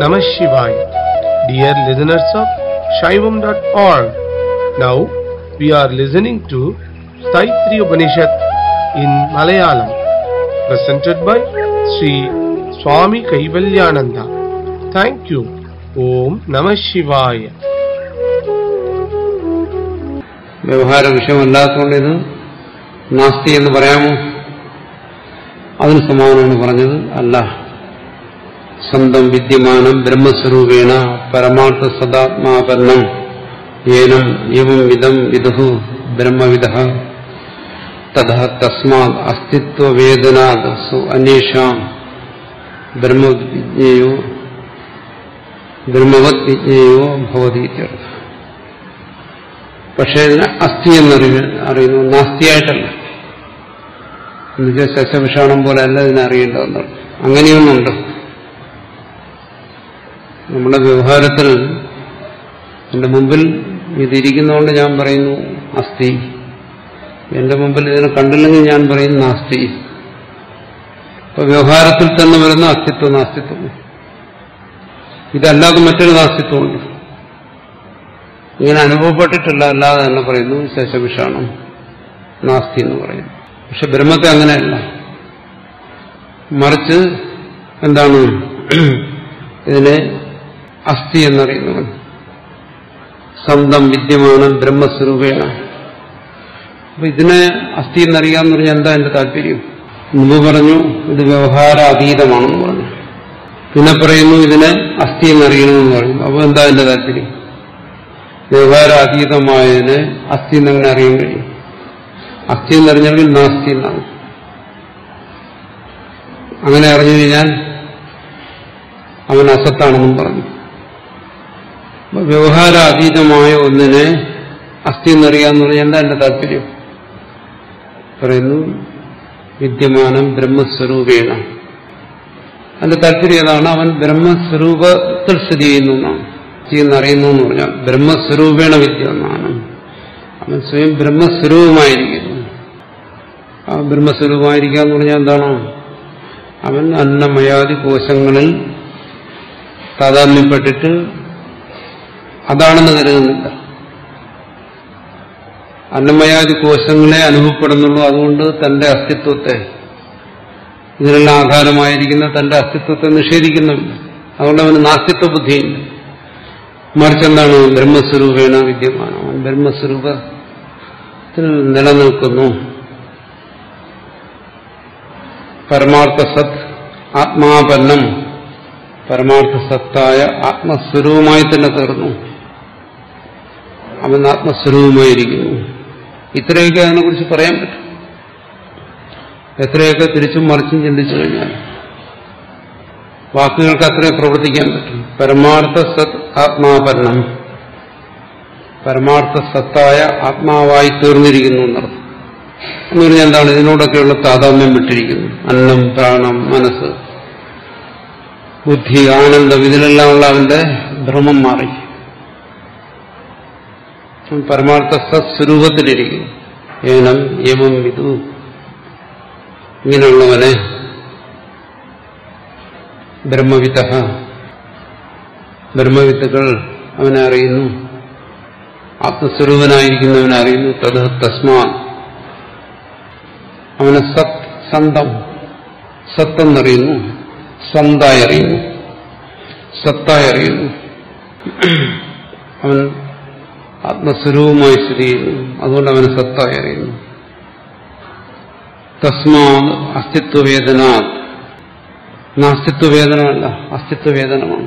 Namah Shivaya. Dear listeners of Shaivam.org, now we are listening to Saitri Upanishad in Malayalam, presented by Sri Swami Kaivalyananda. Thank you. Om Namah Shivaya. വ്യവഹാര വിഷയമല്ലാത്തതുകൊണ്ട് ഇത് നാസ്തി എന്ന് പറയാമോ അതിന് സമാനമാണ് പറഞ്ഞത് അല്ല സ്വന്തം വിദ്യമാനം ബ്രഹ്മസ്വരൂപേണ പരമാർത്ഥ സദാത്മാപന്നം ഏനം ഏവം വിധം വിദുഹു ബ്രഹ്മവിദ തഥ തസ്മാത് അസ്തിത്വവേദനാത് സു അന്വേഷാം ബ്രഹ്മവിജ്ഞേയോ ബ്രഹ്മവത് വിജ്ഞേയോ ഭവതി ഇത്യർത്ഥം പക്ഷേ ഇതിനെ അസ്ഥി എന്നറിയ അറിയുന്നു നാസ്തിയായിട്ടല്ല എന്നുവെച്ചാൽ ശശവിഷാണം പോലെ അല്ല ഇതിനെ അറിയേണ്ടതെന്നാണ് അങ്ങനെയൊന്നുണ്ട് നമ്മുടെ വ്യവഹാരത്തിൽ എന്റെ മുമ്പിൽ ഇതിരിക്കുന്നതുകൊണ്ട് ഞാൻ പറയുന്നു അസ്ഥി എന്റെ മുമ്പിൽ ഇതിനെ കണ്ടില്ലെങ്കിൽ ഞാൻ പറയുന്നു നാസ്തി ഇപ്പൊ വ്യവഹാരത്തിൽ തന്നെ വരുന്ന അസ്തിത്വം നാസ്തിത്വം ഇതല്ലാതെ മറ്റൊരു നാസ്തിത്വമുണ്ട് ഇങ്ങനെ അനുഭവപ്പെട്ടിട്ടില്ല അല്ലാതെ തന്നെ പറയുന്നു ശശവിഷാണം നാസ്തി എന്ന് പറയുന്നു പക്ഷെ ബ്രഹ്മത്തെ അങ്ങനെയല്ല മറിച്ച് എന്താണ് ഇതിനെ അസ്ഥി എന്നറിയുന്നവൻ സ്വന്തം വിദ്യമാണ് ബ്രഹ്മസ്വരൂപേണ അപ്പൊ ഇതിനെ അസ്ഥി എന്നറിയാന്ന് പറഞ്ഞാൽ എന്താ എന്റെ താല്പര്യം മുമ്പ് പറഞ്ഞു ഇത് വ്യവഹാര അതീതമാണെന്ന് പറഞ്ഞു പിന്നെ പറയുന്നു ഇതിനെ അസ്ഥി എന്നറിയണമെന്ന് പറയുന്നു അപ്പൊ എന്താ എന്റെ താല്പര്യം വ്യവഹാര അതീതമായതിനെ അസ്ഥി എന്നങ്ങനെ അറിയാൻ കഴിയും അസ്ഥി എന്നറിഞ്ഞെങ്കിൽ നാസ്തി എന്നാണ് അങ്ങനെ അറിഞ്ഞു കഴിഞ്ഞാൽ അവൻ അസത്താണെന്നും പറഞ്ഞു വ്യവഹാര അതീതമായ ഒന്നിനെ അസ്ഥി എന്നറിയാന്ന് പറഞ്ഞാൽ എന്താ എന്റെ താല്പര്യം പറയുന്നു വിദ്യമാനം ബ്രഹ്മസ്വരൂപേണ അതിന്റെ താല്പര്യം ഏതാണ് അവൻ ബ്രഹ്മസ്വരൂപത്തിൽ സ്ഥിതി ചെയ്യുന്നു എന്നാണ് എന്നറിയുന്നു എന്ന് പറഞ്ഞാൽ ബ്രഹ്മസ്വരൂപേണ വിദ്യ എന്നാണ് അവൻ സ്വയം ബ്രഹ്മസ്വരൂപമായിരിക്കുന്നു ആ ബ്രഹ്മസ്വരൂപമായിരിക്കുക എന്ന് പറഞ്ഞാൽ എന്താണ് അവൻ അന്നമയാദി കോശങ്ങളിൽ താതാത്മ്യപ്പെട്ടിട്ട് അതാണെന്ന് കരുതുന്നില്ല അന്നമയാദി കോശങ്ങളെ അനുഭവപ്പെടുന്നുള്ളൂ അതുകൊണ്ട് തന്റെ അസ്തിത്വത്തെ ഇതിനെല്ലാം ആധാരമായിരിക്കുന്ന തന്റെ അസ്തിത്വത്തെ നിഷേധിക്കുന്നുണ്ട് അതുകൊണ്ട് അവന് നാസ്തിത്വ ബുദ്ധിയില്ല മറിച്ച് എന്താണ് ബ്രഹ്മസ്വരൂപേണ വിദ്യമാനം അവൻ ബ്രഹ്മസ്വരൂപത്തിൽ നിലനിൽക്കുന്നു പരമാർത്ഥ സത് ആത്മാപന്നം പരമാർത്ഥ സത്തായ ആത്മസ്വരൂപമായി തന്നെ തീർന്നു അവൻ ആത്മസ്വരൂപമായിരിക്കുന്നു ഇത്രയൊക്കെ അതിനെക്കുറിച്ച് പറയാൻ പറ്റും എത്രയൊക്കെ തിരിച്ചും മറിച്ചും ചിന്തിച്ചു കഴിഞ്ഞാൽ വാക്കുകൾക്ക് അത്രയും പ്രവർത്തിക്കാൻ പറ്റും പരമാർത്ഥ സത് ആത്മാപന്നം പരമാർത്ഥ സത്തായ ആത്മാവായി തീർന്നിരിക്കുന്നു എന്നർത്ഥം എന്ന് പറഞ്ഞാൽ എന്താണ് ഇതിനോടൊക്കെയുള്ള താതാത്മ്യം വിട്ടിരിക്കുന്നു അന്നം പ്രാണം മനസ്സ് ബുദ്ധി ആനന്ദം ഇതിലെല്ലാമുള്ള അവന്റെ ഭ്രമം മാറി പരമാർത്ഥ സത്സ്വരൂപത്തിലിരിക്കുന്നു ഏനം യമം വിധു ഇങ്ങനെയുള്ളവനെ ബ്രഹ്മവിത്ത ബ്രഹ്മവിത്തുകൾ അവനെ അറിയുന്നു ആത്മസ്വരൂപനായിരിക്കുന്നവനെ അറിയുന്നു തത് തസ്മാ അവനെ സത് സന്തം സത്തെന്നറിയുന്നു സ്വന്തായി അറിയുന്നു സത്തായി അറിയുന്നു അവൻ ആത്മസ്വരൂപമായി സ്ഥിതി ചെയ്യുന്നു അതുകൊണ്ട് അവനെ സത്തായി അറിയുന്നു തസ്മാ അസ്തിത്വവേദന നാസ്തിത്വവേദനമല്ല അസ്തിത്വവേദനമാണ്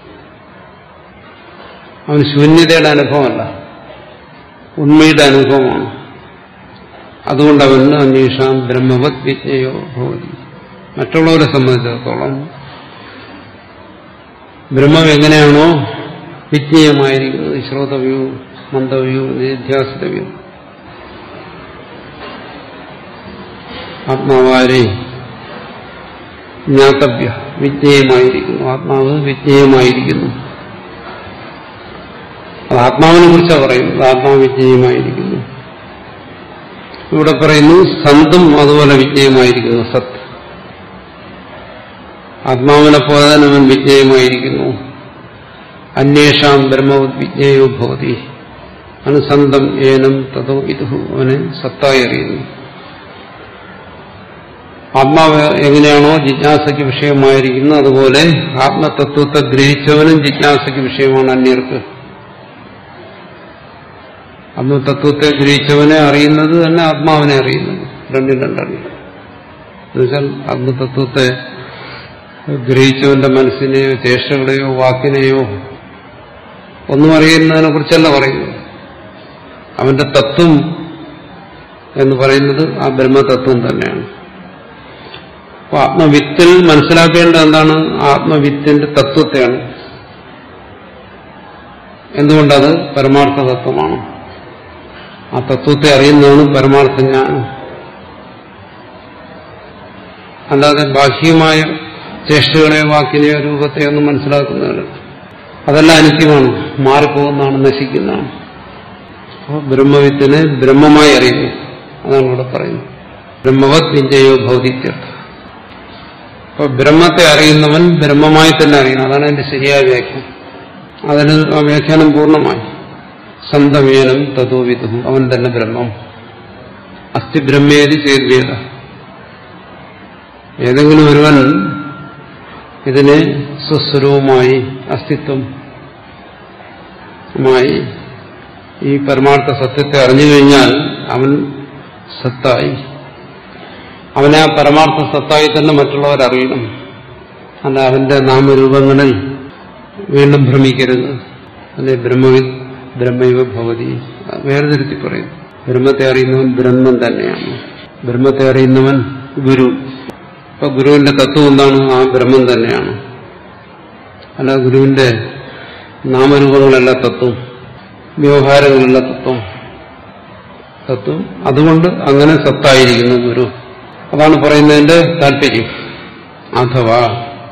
അവന് ശൂന്യതയുടെ അനുഭവമല്ല ഉണ്മയുടെ അനുഭവമാണ് അതുകൊണ്ട് അവന് അന്വേഷാം ബ്രഹ്മവത് വിജ്ഞയോ ഭവതി മറ്റുള്ളവരെ സംബന്ധിച്ചിടത്തോളം ബ്രഹ്മം എങ്ങനെയാണോ വിജ്ഞേയമായിരിക്കുന്നത് ശ്രോതവ്യവും മന്ദവ്യവും നിധ്യാസിതവ്യവും ആത്മാവാരെ ജ്ഞാതവ്യ വിജ്ഞേയമായിരിക്കുന്നു ആത്മാവ് വിജ്ഞേയമായിരിക്കുന്നു അത് ആത്മാവിനെ കുറിച്ചാണ് പറയുന്നത് ആത്മാവ് വിജ്ഞേയമായിരിക്കുന്നു ഇവിടെ പറയുന്നു സന്തും അതുപോലെ വിജ്ഞേയമായിരിക്കുന്നു സത്ത് ആത്മാവിനെ പോലെ തന്നെ അവൻ വിജ്ഞേയമായിരിക്കുന്നു അന്വേഷാം ബ്രഹ്മവിജ്ഞേയോ ഭവതി അനുസന്ധം ഏനം തതോ ഇതുഹു അവനെ സത്തായി അറിയുന്നു ആത്മാവ് എങ്ങനെയാണോ ജിജ്ഞാസയ്ക്ക് വിഷയമായിരിക്കുന്നത് അതുപോലെ ആത്മതത്വത്തെ ഗ്രഹിച്ചവനും ജിജ്ഞാസയ്ക്ക് വിഷയമാണ് അന്യർക്ക് ആത്മതത്വത്തെ ഗ്രഹിച്ചവനെ അറിയുന്നത് തന്നെ ആത്മാവിനെ അറിയുന്നത് രണ്ടും രണ്ടറിയും എന്നുവെച്ചാൽ ആത്മതത്വത്തെ ഗ്രഹിച്ചവന്റെ മനസ്സിനെയോ ചേഷ്ടകളെയോ വാക്കിനെയോ ഒന്നും അറിയുന്നതിനെ കുറിച്ചല്ല പറയുന്നത് അവന്റെ തത്വം എന്ന് പറയുന്നത് ആ ബ്രഹ്മതത്വം തന്നെയാണ് അപ്പൊ ആത്മവിത്തിൽ മനസ്സിലാക്കേണ്ട എന്താണ് ആത്മവിത്തിന്റെ തത്വത്തെയാണ് എന്തുകൊണ്ടത് പരമാർത്ഥ തത്വമാണ് ആ തത്വത്തെ അറിയുന്നതാണ് പരമാർത്ഥ ജ്ഞാനം അല്ലാതെ ബാഹ്യമായ ചേഷ്ടകളെയോ വാക്കിനെയോ രൂപത്തെയോ ഒന്നും മനസ്സിലാക്കുന്നതല്ല അതെല്ലാം അനിത്യമാണ് മാറിപ്പോകുന്നതാണ് നശിക്കുന്നതാണ് അപ്പോൾ ബ്രഹ്മവിത്തിനെ ബ്രഹ്മമായി അറിയുന്നു അതാണ് ഇവിടെ പറയുന്നത് ബ്രഹ്മവത് വിജയോ ഭൗതിത്യർത്ഥം അപ്പൊ ബ്രഹ്മത്തെ അറിയുന്നവൻ ബ്രഹ്മമായി തന്നെ അറിയണം അതാണ് എന്റെ ശരിയായ വ്യാഖ്യാനം അതിന് ആ വ്യാഖ്യാനം പൂർണ്ണമായി സന്തമേനം തതോവിധു അവൻ തന്നെ ബ്രഹ്മം അസ്ഥി ബ്രഹ്മേതി ചേദ്വേദ ഏതെങ്കിലും ഒരുവൻ ഇതിനെ സ്വസ്വരവുമായി അസ്തിത്വമായി ഈ പരമാർത്ഥ സത്യത്തെ അറിഞ്ഞു കഴിഞ്ഞാൽ അവൻ സത്തായി അവനെ ആ പരമാർത്ഥ സത്തായി തന്നെ മറ്റുള്ളവർ അറിയണം അല്ല അവന്റെ നാമരൂപങ്ങളിൽ വീണ്ടും ഭ്രമിക്കരുത് അല്ലെ ബ്രഹ്മവി ബ്രഹ്മൈവ ഭവതി വേർതിരുത്തി പറയും ബ്രഹ്മത്തെ അറിയുന്നവൻ ബ്രഹ്മം തന്നെയാണ് ബ്രഹ്മത്തെ അറിയുന്നവൻ ഗുരു അപ്പൊ ഗുരുവിന്റെ തത്വം എന്താണ് ആ ബ്രഹ്മം തന്നെയാണ് അല്ല ഗുരുവിന്റെ നാമരൂപങ്ങളല്ല തത്വം വ്യവഹാരങ്ങളല്ല തത്വം തത്വം അതുകൊണ്ട് അങ്ങനെ സത്തായിരിക്കുന്നു ഗുരു അതാണ് പറയുന്നതിന്റെ താല്പര്യം അഥവാ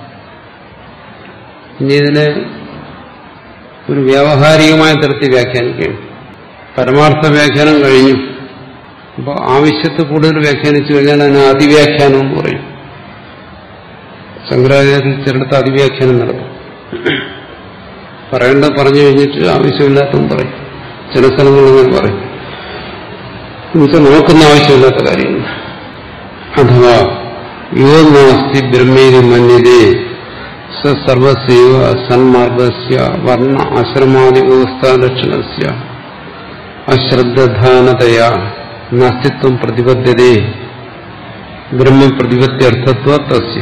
ഇനി ഇതിനെ ഒരു വ്യാവഹാരികമായ തരത്തിൽ വ്യാഖ്യാനിക്കുകയാണ് പരമാർത്ഥ വ്യാഖ്യാനം കഴിഞ്ഞു അപ്പോൾ ആവശ്യത്തിൽ കൂടുതൽ വ്യാഖ്യാനിച്ചു കഴിഞ്ഞാൽ അതിന് അതിവ്യാഖ്യാനം എന്ന് പറയും ശങ്കരാചാര്യ ചിലടത്ത് അതിവ്യാഖ്യാനം നടത്തും പറയേണ്ടത് പറഞ്ഞു കഴിഞ്ഞിട്ട് ആവശ്യമില്ലാത്തതും പറയും ചില സ്ഥലങ്ങളിൽ അങ്ങനെ പറയും എന്നുവെച്ചാൽ നോക്കുന്ന ആവശ്യമില്ലാത്ത കാര്യങ്ങൾ അഥവാ യോ നാസ്തി ബ്രഹ്മേരി മന്യതേ സർവസൈവ സന്മാർഗസ്യ വർണ്ണ ആശ്രമാദി വ്യവസ്ഥാലക്ഷണസ്യ അശ്രദ്ധാനതയാ നാസ്തിത്വം പ്രതിബദ്ധതേ ബ്രഹ്മപ്രതിപത്യർത്ഥത്വ തസ്യ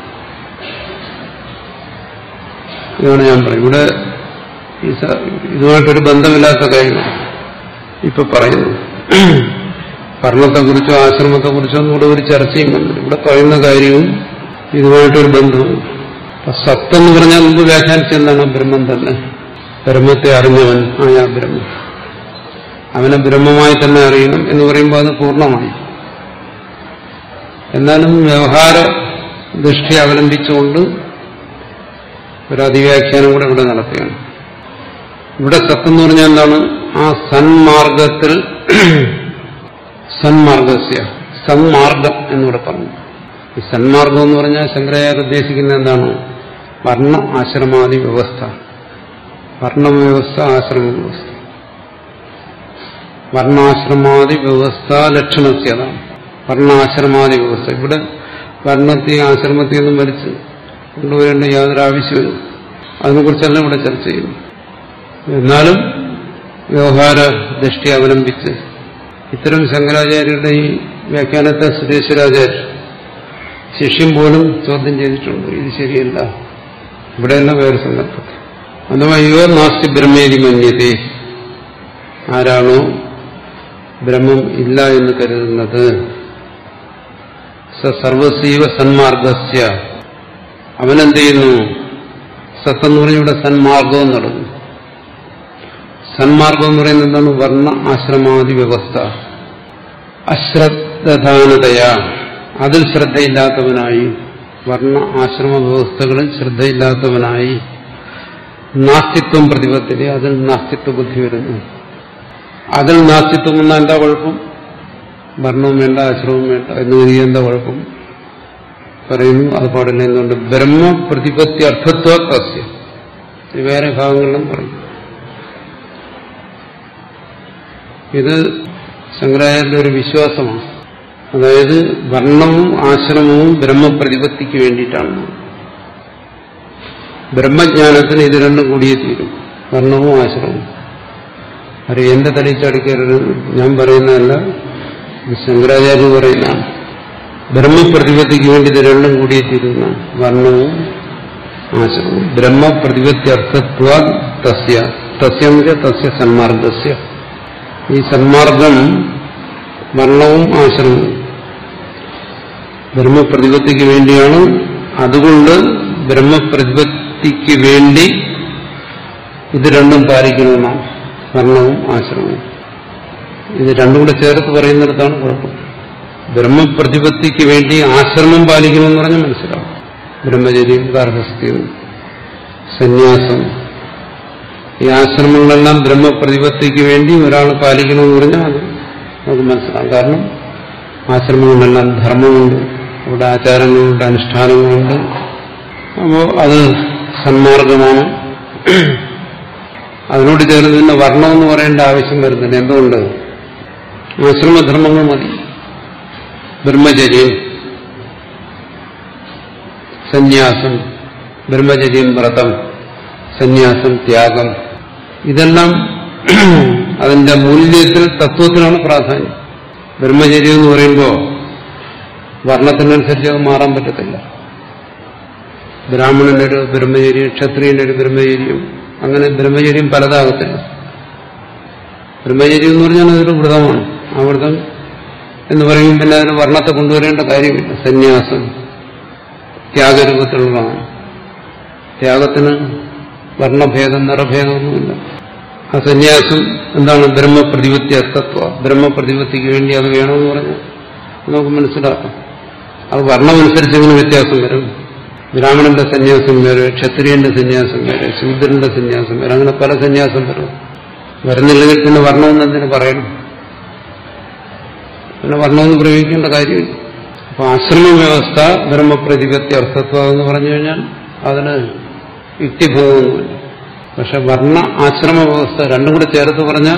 ഇതാണ് ഞാൻ പറയും ഇവിടെ ഈ സ- ഇതുമായിട്ടൊരു ബന്ധമില്ലാത്ത കാര്യമാണ് ഇപ്പൊ പറയുന്നു ഭരണത്തെക്കുറിച്ചോ ആശ്രമത്തെക്കുറിച്ചോ ഒന്നും ഇവിടെ ഒരു ചർച്ചയും വന്നില്ല ഇവിടെ പറയുന്ന കാര്യവും ഇതുമായിട്ടൊരു ബന്ധവും അപ്പൊ സത്തെന്ന് പറഞ്ഞാൽ മുമ്പ് വ്യാഖ്യാനിച്ചെന്താണ് ബ്രഹ്മം തന്നെ ബ്രഹ്മത്തെ അറിഞ്ഞവൻ ആയ ബ്രഹ്മം അവനെ ബ്രഹ്മമായി തന്നെ അറിയണം എന്ന് പറയുമ്പോൾ അത് പൂർണ്ണമായി എന്നാലും വ്യവഹാര ദൃഷ്ടി അവലംബിച്ചുകൊണ്ട് ഒരു അതിവ്യാഖ്യാനം കൂടെ ഇവിടെ നടത്തുകയാണ് ഇവിടെ സത്തെന്ന് പറഞ്ഞാൽ എന്താണ് ആ സന്മാർഗത്തിൽ സന്മാർഗസ്യ സന്മാർഗം എന്നിവിടെ പറഞ്ഞു ഈ സന്മാർഗം എന്ന് പറഞ്ഞാൽ ശങ്കരാചാര്യ ഉദ്ദേശിക്കുന്നത് എന്താണ് വർണ്ണ ആശ്രമാദി വ്യവസ്ഥ വർണ്ണ വ്യവസ്ഥ ആശ്രമ വ്യവസ്ഥ വർണ്ണാശ്രമാദി വ്യവസ്ഥ ലക്ഷണസ്യതാണ് വർണ്ണാശ്രമാദി വ്യവസ്ഥ ഇവിടെ വർണ്ണത്തെയും ആശ്രമത്തെയും ഒന്നും വലിച്ച് കൊണ്ടുവരേണ്ട യാതൊരു ആവശ്യമില്ല അതിനെക്കുറിച്ചല്ല ഇവിടെ ചർച്ച ചെയ്യുന്നു എന്നാലും വ്യവഹാര ദൃഷ്ടി അവലംബിച്ച് ഇത്തരം ശങ്കരാചാര്യരുടെ ഈ വ്യാഖ്യാനത്തെ സുരേശ്വരാചാര്യ ശിഷ്യം പോലും ചോദ്യം ചെയ്തിട്ടുണ്ട് ഇത് ശരിയല്ല ഇവിടെയല്ല വേറെ സന്ദർഭത്തിൽ അഥവാ യുവ നാസ്തി ബ്രഹ്മേരി മന്യത്തെ ആരാണോ ബ്രഹ്മം ഇല്ല എന്ന് കരുതുന്നത് സ സർവസീവ സന്മാർഗസ്യ അവനെന്ത് ചെയ്യുന്നു സത്തെന്ന് പറഞ്ഞ ഇവിടെ സന്മാർഗം നടന്നു സന്മാർഗം എന്ന് പറയുന്നത് എന്താണ് വർണ്ണ ആശ്രമാദി വ്യവസ്ഥ അശ്രദ്ധാനതയാ അതിൽ ശ്രദ്ധയില്ലാത്തവനായി വർണ്ണ ആശ്രമ വ്യവസ്ഥകളിൽ ശ്രദ്ധയില്ലാത്തവനായി നാസ്തിത്വം പ്രതിബദ്ധത അതിൽ നാസ്തിത്വ ബുദ്ധി വരുന്നു അതിൽ നാസ്തിത്വം വന്നാൽ എന്താ കുഴപ്പം വർണ്ണവും വേണ്ട ആശ്രമവും വേണ്ട എന്ന് കരുതിയ എന്താ കുഴപ്പം പറയുന്നു അത് പാടില്ല എന്നുകൊണ്ട് ബ്രഹ്മപ്രതിപത്തി അർത്ഥത്വ തസ്യ ഇത് വേറെ ഭാഗങ്ങളിലും പറയും ഇത് ശങ്കരാചാര്യന്റെ ഒരു വിശ്വാസമാണ് അതായത് വർണ്ണവും ആശ്രമവും ബ്രഹ്മപ്രതിപത്തിക്ക് വേണ്ടിയിട്ടാണ് ബ്രഹ്മജ്ഞാനത്തിന് ഇത് രണ്ടും കൂടിയേ തീരും വർണ്ണവും ആശ്രമവും അത് എന്റെ തലയിൽ ചടിക്കരുത് ഞാൻ പറയുന്നതല്ല ഇത് ശങ്കരാചാര്യ പറയുന്നതാണ് ബ്രഹ്മപ്രതിപത്തിക്ക് വേണ്ടി ഇത് രണ്ടും കൂടിയേ തീരുന്നതാണ് വർണ്ണവും ആശ്രമവും ബ്രഹ്മപ്രതിപത്തി അർത്ഥത്വ തസ്യ തസ്യ എന്ന് വെച്ചാൽ തസ്യ സന്മാർഗസ്യ ഈ സന്മാർഗം വർണ്ണവും ആശ്രമവും ബ്രഹ്മപ്രതിപത്തിക്ക് വേണ്ടിയാണ് അതുകൊണ്ട് ബ്രഹ്മപ്രതിപത്തിക്ക് വേണ്ടി ഇത് രണ്ടും പാലിക്കണമെന്നാണ് വർണ്ണവും ആശ്രമവും ഇത് രണ്ടും കൂടെ ചേർത്ത് പറയുന്നിടത്താണ് കുഴപ്പം ബ്രഹ്മപ്രതിപത്തിക്ക് വേണ്ടി ആശ്രമം പാലിക്കണമെന്ന് പറഞ്ഞാൽ മനസ്സിലാവും ബ്രഹ്മചര്യം ഗാർഹസ്ഥ്യം സന്യാസം ഈ ആശ്രമങ്ങളെല്ലാം ബ്രഹ്മപ്രതിപത്തിക്ക് വേണ്ടി ഒരാൾ പാലിക്കണമെന്ന് പറഞ്ഞാൽ അത് നമുക്ക് മനസ്സിലാവും കാരണം ആശ്രമങ്ങളിലെല്ലാം ധർമ്മമുണ്ട് അവിടെ ആചാരങ്ങളുണ്ട് അനുഷ്ഠാനങ്ങളുണ്ട് അപ്പോൾ അത് സന്മാർഗമാണ് അതിനോട് ചേർന്ന് തന്നെ വർണ്ണമെന്ന് പറയേണ്ട ആവശ്യം വരുന്നില്ല എന്തുകൊണ്ട് ആശ്രമധർമ്മങ്ങൾ മതി ബ്രഹ്മചര്യം സന്യാസം ബ്രഹ്മചര്യം വ്രതം സന്യാസം ത്യാഗം ഇതെല്ലാം അതിന്റെ മൂല്യത്തിൽ തത്വത്തിനാണ് പ്രാധാന്യം ബ്രഹ്മചര്യം എന്ന് പറയുമ്പോൾ വർണ്ണത്തിനനുസരിച്ച് അത് മാറാൻ പറ്റത്തില്ല ബ്രാഹ്മണന്റെ ഒരു ബ്രഹ്മചര്യം ക്ഷത്രിയന്റെ ഒരു ബ്രഹ്മചര്യം അങ്ങനെ ബ്രഹ്മചര്യം പലതാകത്തില്ല ബ്രഹ്മചര്യം എന്ന് പറഞ്ഞാൽ അതൊരു വ്രതമാണ് ആ വ്രതം എന്ന് പറയും പിന്നെ അതിന് വർണ്ണത്തെ കൊണ്ടുവരേണ്ട കാര്യമില്ല സന്യാസം ത്യാഗരൂപത്തിലുള്ളതാണ് ത്യാഗത്തിന് വർണ്ണഭേദം നിറഭേദമൊന്നുമില്ല ആ സന്യാസം എന്താണ് ബ്രഹ്മപ്രതിപത്തി അർത്ഥത്വ ബ്രഹ്മപ്രതിപത്തിക്ക് വേണ്ടി അത് വേണമെന്ന് പറഞ്ഞാൽ നമുക്ക് മനസ്സിലാക്കാം അത് വർണ്ണമനുസരിച്ച് എങ്ങനെ വ്യത്യാസം വരും ബ്രാഹ്മണന്റെ സന്യാസം വേറെ ക്ഷത്രിയന്റെ സന്യാസം വേറെ ശൂദ്രന്റെ സന്യാസം വേറെ അങ്ങനെ പല സന്യാസം വരും വരുന്നില്ലെങ്കിൽ പിന്നെ വർണ്ണമെന്ന് എന്തിനു പറയണം പിന്നെ വർണ്ണമെന്ന് പ്രയോഗിക്കേണ്ട കാര്യമില്ല അപ്പൊ ആശ്രമ വ്യവസ്ഥ ബ്രഹ്മപ്രതിപത്തി അർത്ഥത്വം എന്ന് പറഞ്ഞു കഴിഞ്ഞാൽ അതിന് യുക്തിഭംഗമൊന്നുമില്ല പക്ഷെ വർണ്ണ ആശ്രമ വ്യവസ്ഥ രണ്ടും കൂടെ ചേർത്ത് പറഞ്ഞാൽ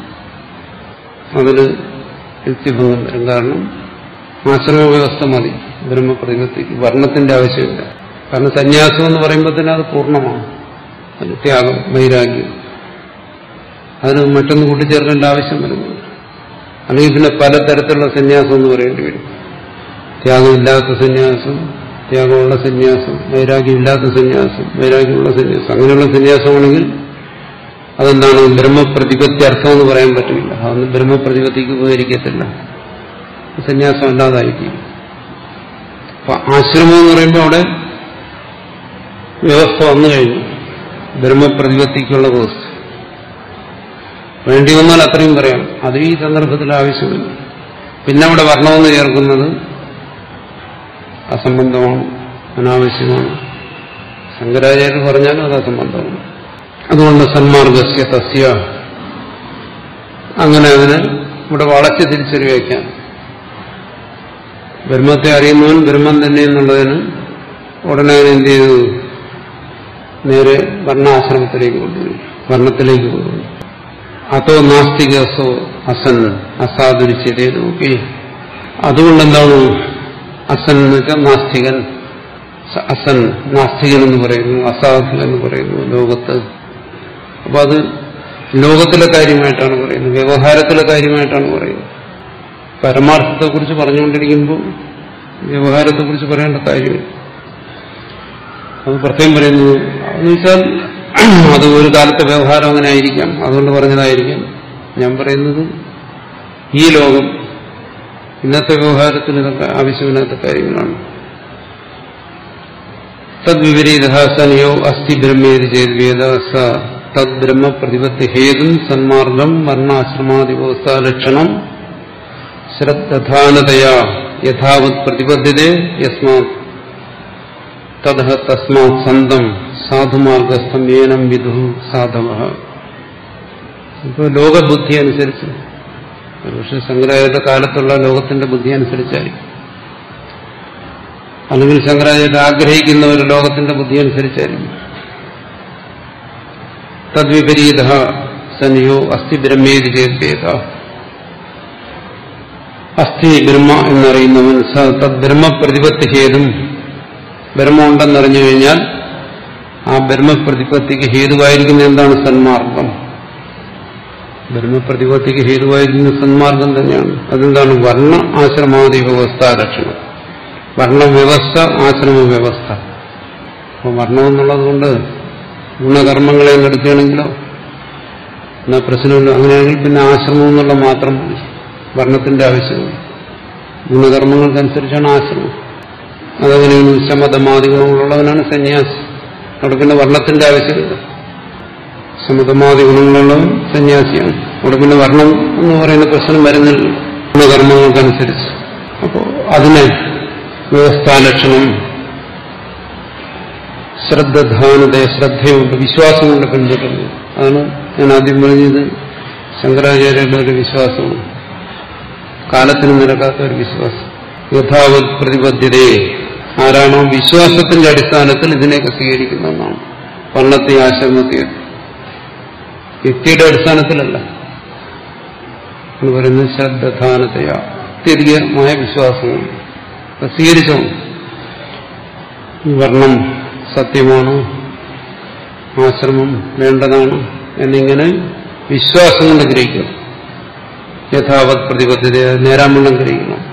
അതിന് യുക്തിഭംഗം വരും കാരണം ആശ്രമ വ്യവസ്ഥ മതി ബ്രഹ്മപ്രതിപത്തിക്ക് വർണ്ണത്തിന്റെ ആവശ്യമില്ല കാരണം സന്യാസം എന്ന് പറയുമ്പോൾ തന്നെ അത് പൂർണ്ണമാണ് അത് ത്യാഗം വൈരാഗ്യം അതിന് മറ്റൊന്ന് കൂട്ടിച്ചേർക്കേണ്ട ആവശ്യം വരുന്നു അല്ലെങ്കിൽ പിന്നെ പലതരത്തിലുള്ള സന്യാസം എന്ന് പറയേണ്ടി വരും ത്യാഗമില്ലാത്ത സന്യാസം ത്യാഗമുള്ള സന്യാസം വൈരാഗ്യമില്ലാത്ത സന്യാസം വൈരാഗ്യമുള്ള സന്യാസം അങ്ങനെയുള്ള സന്യാസമാണെങ്കിൽ അതെന്താണ് ബ്രഹ്മപ്രതിപത്തി അർത്ഥം എന്ന് പറയാൻ പറ്റില്ല അതൊന്നും ബ്രഹ്മപ്രതിപത്തിക്ക് ഉപകരിക്കത്തില്ല സന്യാസം അല്ലാതായിരിക്കും അപ്പൊ ആശ്രമം എന്ന് പറയുമ്പോൾ അവിടെ വ്യവസ്ഥ വന്നു കഴിഞ്ഞു ബ്രഹ്മപ്രതിപത്തിക്കുള്ള വ്യവസ്ഥ വേണ്ടി വന്നാൽ അത്രയും പറയാം അത് ഈ സന്ദർഭത്തിൽ ആവശ്യമില്ല പിന്നെ അവിടെ വർണ്ണമെന്ന് ചേർക്കുന്നത് അസംബന്ധമാണ് അനാവശ്യമാണ് ശങ്കരാചാര്യർ പറഞ്ഞാലും അത് അസംബന്ധമാണ് അതുകൊണ്ട് സന്മാർഗസ്യ തസ്യ അങ്ങനെ അതിന് ഇവിടെ വളച്ച് തിരിച്ചൊരു വയ്ക്കാം ബ്രഹ്മത്തെ അറിയുന്നവൻ ബ്രഹ്മം തന്നെ എന്നുള്ളതിന് ഉടനെ അതിന് എന്ത് ചെയ്തു നേരെ വർണ്ണാശ്രമത്തിലേക്ക് കൊണ്ടുപോയി വർണ്ണത്തിലേക്ക് കൊണ്ടുപോയി അതോ നാസ്തികസോ അസൻ അസാധുരിച്ചതേ നോക്കി അതുകൊണ്ട് എന്താണ് അസൻ എന്ന് വെച്ചാൽ നാസ്തികൻ അസൻ നാസ്തികൻ എന്ന് പറയുന്നു അസാധു എന്ന് പറയുന്നു ലോകത്ത് അപ്പൊ അത് ലോകത്തിലെ കാര്യമായിട്ടാണ് പറയുന്നത് വ്യവഹാരത്തിലെ കാര്യമായിട്ടാണ് പറയുന്നത് പരമാർത്ഥത്തെക്കുറിച്ച് പറഞ്ഞുകൊണ്ടിരിക്കുമ്പോൾ വ്യവഹാരത്തെക്കുറിച്ച് പറയേണ്ട കാര്യമില്ല അത് പ്രത്യേകം പറയുന്നു എന്ന് വെച്ചാൽ അത് ഒരു കാലത്തെ വ്യവഹാരം അങ്ങനെ ആയിരിക്കാം അതുകൊണ്ട് പറഞ്ഞതായിരിക്കാം ഞാൻ പറയുന്നത് ഈ ലോകം ഇന്നത്തെ വ്യവഹാരത്തിന് ഇതൊക്കെ ആവശ്യമില്ലാത്ത കാര്യങ്ങളാണ് തദ്വിപരീത സനയോ അസ്ഥി ബ്രഹ്മേത് ചെയ്ത് വേദ സ തദ് ബ്രഹ്മ പ്രതിപത്തി ഹേതും സന്മാർഗം വർണ്ണാശ്രമാദിവസ്ഥ ലക്ഷണം ശ്രദ്ധാനതയാ യഥാവത് പ്രതിപദ്ധ്യത യസ്മാത് തഥ തസ്മാത് സന്തം സാധുമാർഗസ്ഥം ഏനം വിദു സാധവ ഇപ്പോൾ ലോകബുദ്ധി അനുസരിച്ച് പക്ഷെ ശങ്കരാചാര്യ കാലത്തുള്ള ലോകത്തിന്റെ ബുദ്ധി അനുസരിച്ചായിരിക്കും അല്ലെങ്കിൽ ശങ്കരാചാര്യ ആഗ്രഹിക്കുന്ന ഒരു ലോകത്തിന്റെ ബുദ്ധി അനുസരിച്ചായിരിക്കും തദ്വിപരീത സനിയോ അസ്ഥി ബ്രഹ്മേതി ചേർപ്പേത അസ്ഥി ബ്രഹ്മ എന്നറിയുന്നവൻ സ തദ് ബ്രഹ്മപ്രതിപത്തി ഹേതും ബ്രഹ്മമുണ്ടെന്നറിഞ്ഞു കഴിഞ്ഞാൽ ആ ബ്രഹ്മപ്രതിപത്തിക്ക് ഹേതുവായിരിക്കുന്ന എന്താണ് സന്മാർഗം ബ്രഹ്മപ്രതിപത്തിക്ക് ഹേതുവായിരിക്കുന്ന സന്മാർഗം തന്നെയാണ് അതെന്താണ് വർണ്ണ ആശ്രമാദി വ്യവസ്ഥ ലക്ഷണം വർണ്ണവ്യവസ്ഥ ആശ്രമ വ്യവസ്ഥ അപ്പോൾ വർണ്ണം എന്നുള്ളത് കൊണ്ട് ഗുണകർമ്മങ്ങളെ എടുക്കുകയാണെങ്കിലോ എന്നാ പ്രശ്നമില്ല അങ്ങനെയാണെങ്കിൽ പിന്നെ ആശ്രമം എന്നുള്ള മാത്രം മതി വർണ്ണത്തിന്റെ ആവശ്യമില്ല ഗുണകർമ്മങ്ങൾക്കനുസരിച്ചാണ് ആശ്രമം അതങ്ങനെയാണ് ശമതമാദി ഗുണങ്ങളുള്ളവനാണ് സന്യാസി അവിടെ പിന്നെ വർണ്ണത്തിന്റെ ആവശ്യമില്ല ശമതമാദി ഗുണങ്ങളുള്ളവൻ സന്യാസിയാണ് അവിടെ പിന്നെ വർണ്ണം എന്ന് പറയുന്ന പ്രശ്നം വരുന്നില്ല ഗുണകർമ്മങ്ങൾക്കനുസരിച്ച് അപ്പോൾ അതിനെ വ്യവസ്ഥാലക്ഷണം ശ്രദ്ധാനത ശ്രദ്ധയുണ്ട് വിശ്വാസം കൊണ്ട് പിന്തുടരുന്നു അതാണ് ഞാൻ ആദ്യം പറഞ്ഞത് ശങ്കരാചാര്യരുടെ ഒരു വിശ്വാസമാണ് കാലത്തിന് നിരക്കാത്ത ഒരു വിശ്വാസം യഥാവത് പ്രതിബദ്ധതയെ ആരാണോ വിശ്വാസത്തിന്റെ അടിസ്ഥാനത്തിൽ ഇതിനെയൊക്കെ സ്വീകരിക്കുന്നതെന്നാണ് വർണ്ണത്തെ ആശ്രമത്തെ യുക്തിയുടെ അടിസ്ഥാനത്തിലല്ല എന്ന് പറയുന്നത് ശ്രദ്ധാനതയാ തിരികമായ വിശ്വാസമാണ് സ്വീകരിച്ചോ ഈ വർണ്ണം സത്യമാണ് ആശ്രമം വേണ്ടതാണ് എന്നിങ്ങനെ വിശ്വാസം കൊണ്ട് ഗ്രഹിക്കണം യഥാവത് പ്രതിബദ്ധത നേരാമണ്ണം ഗ്രഹിക്കണം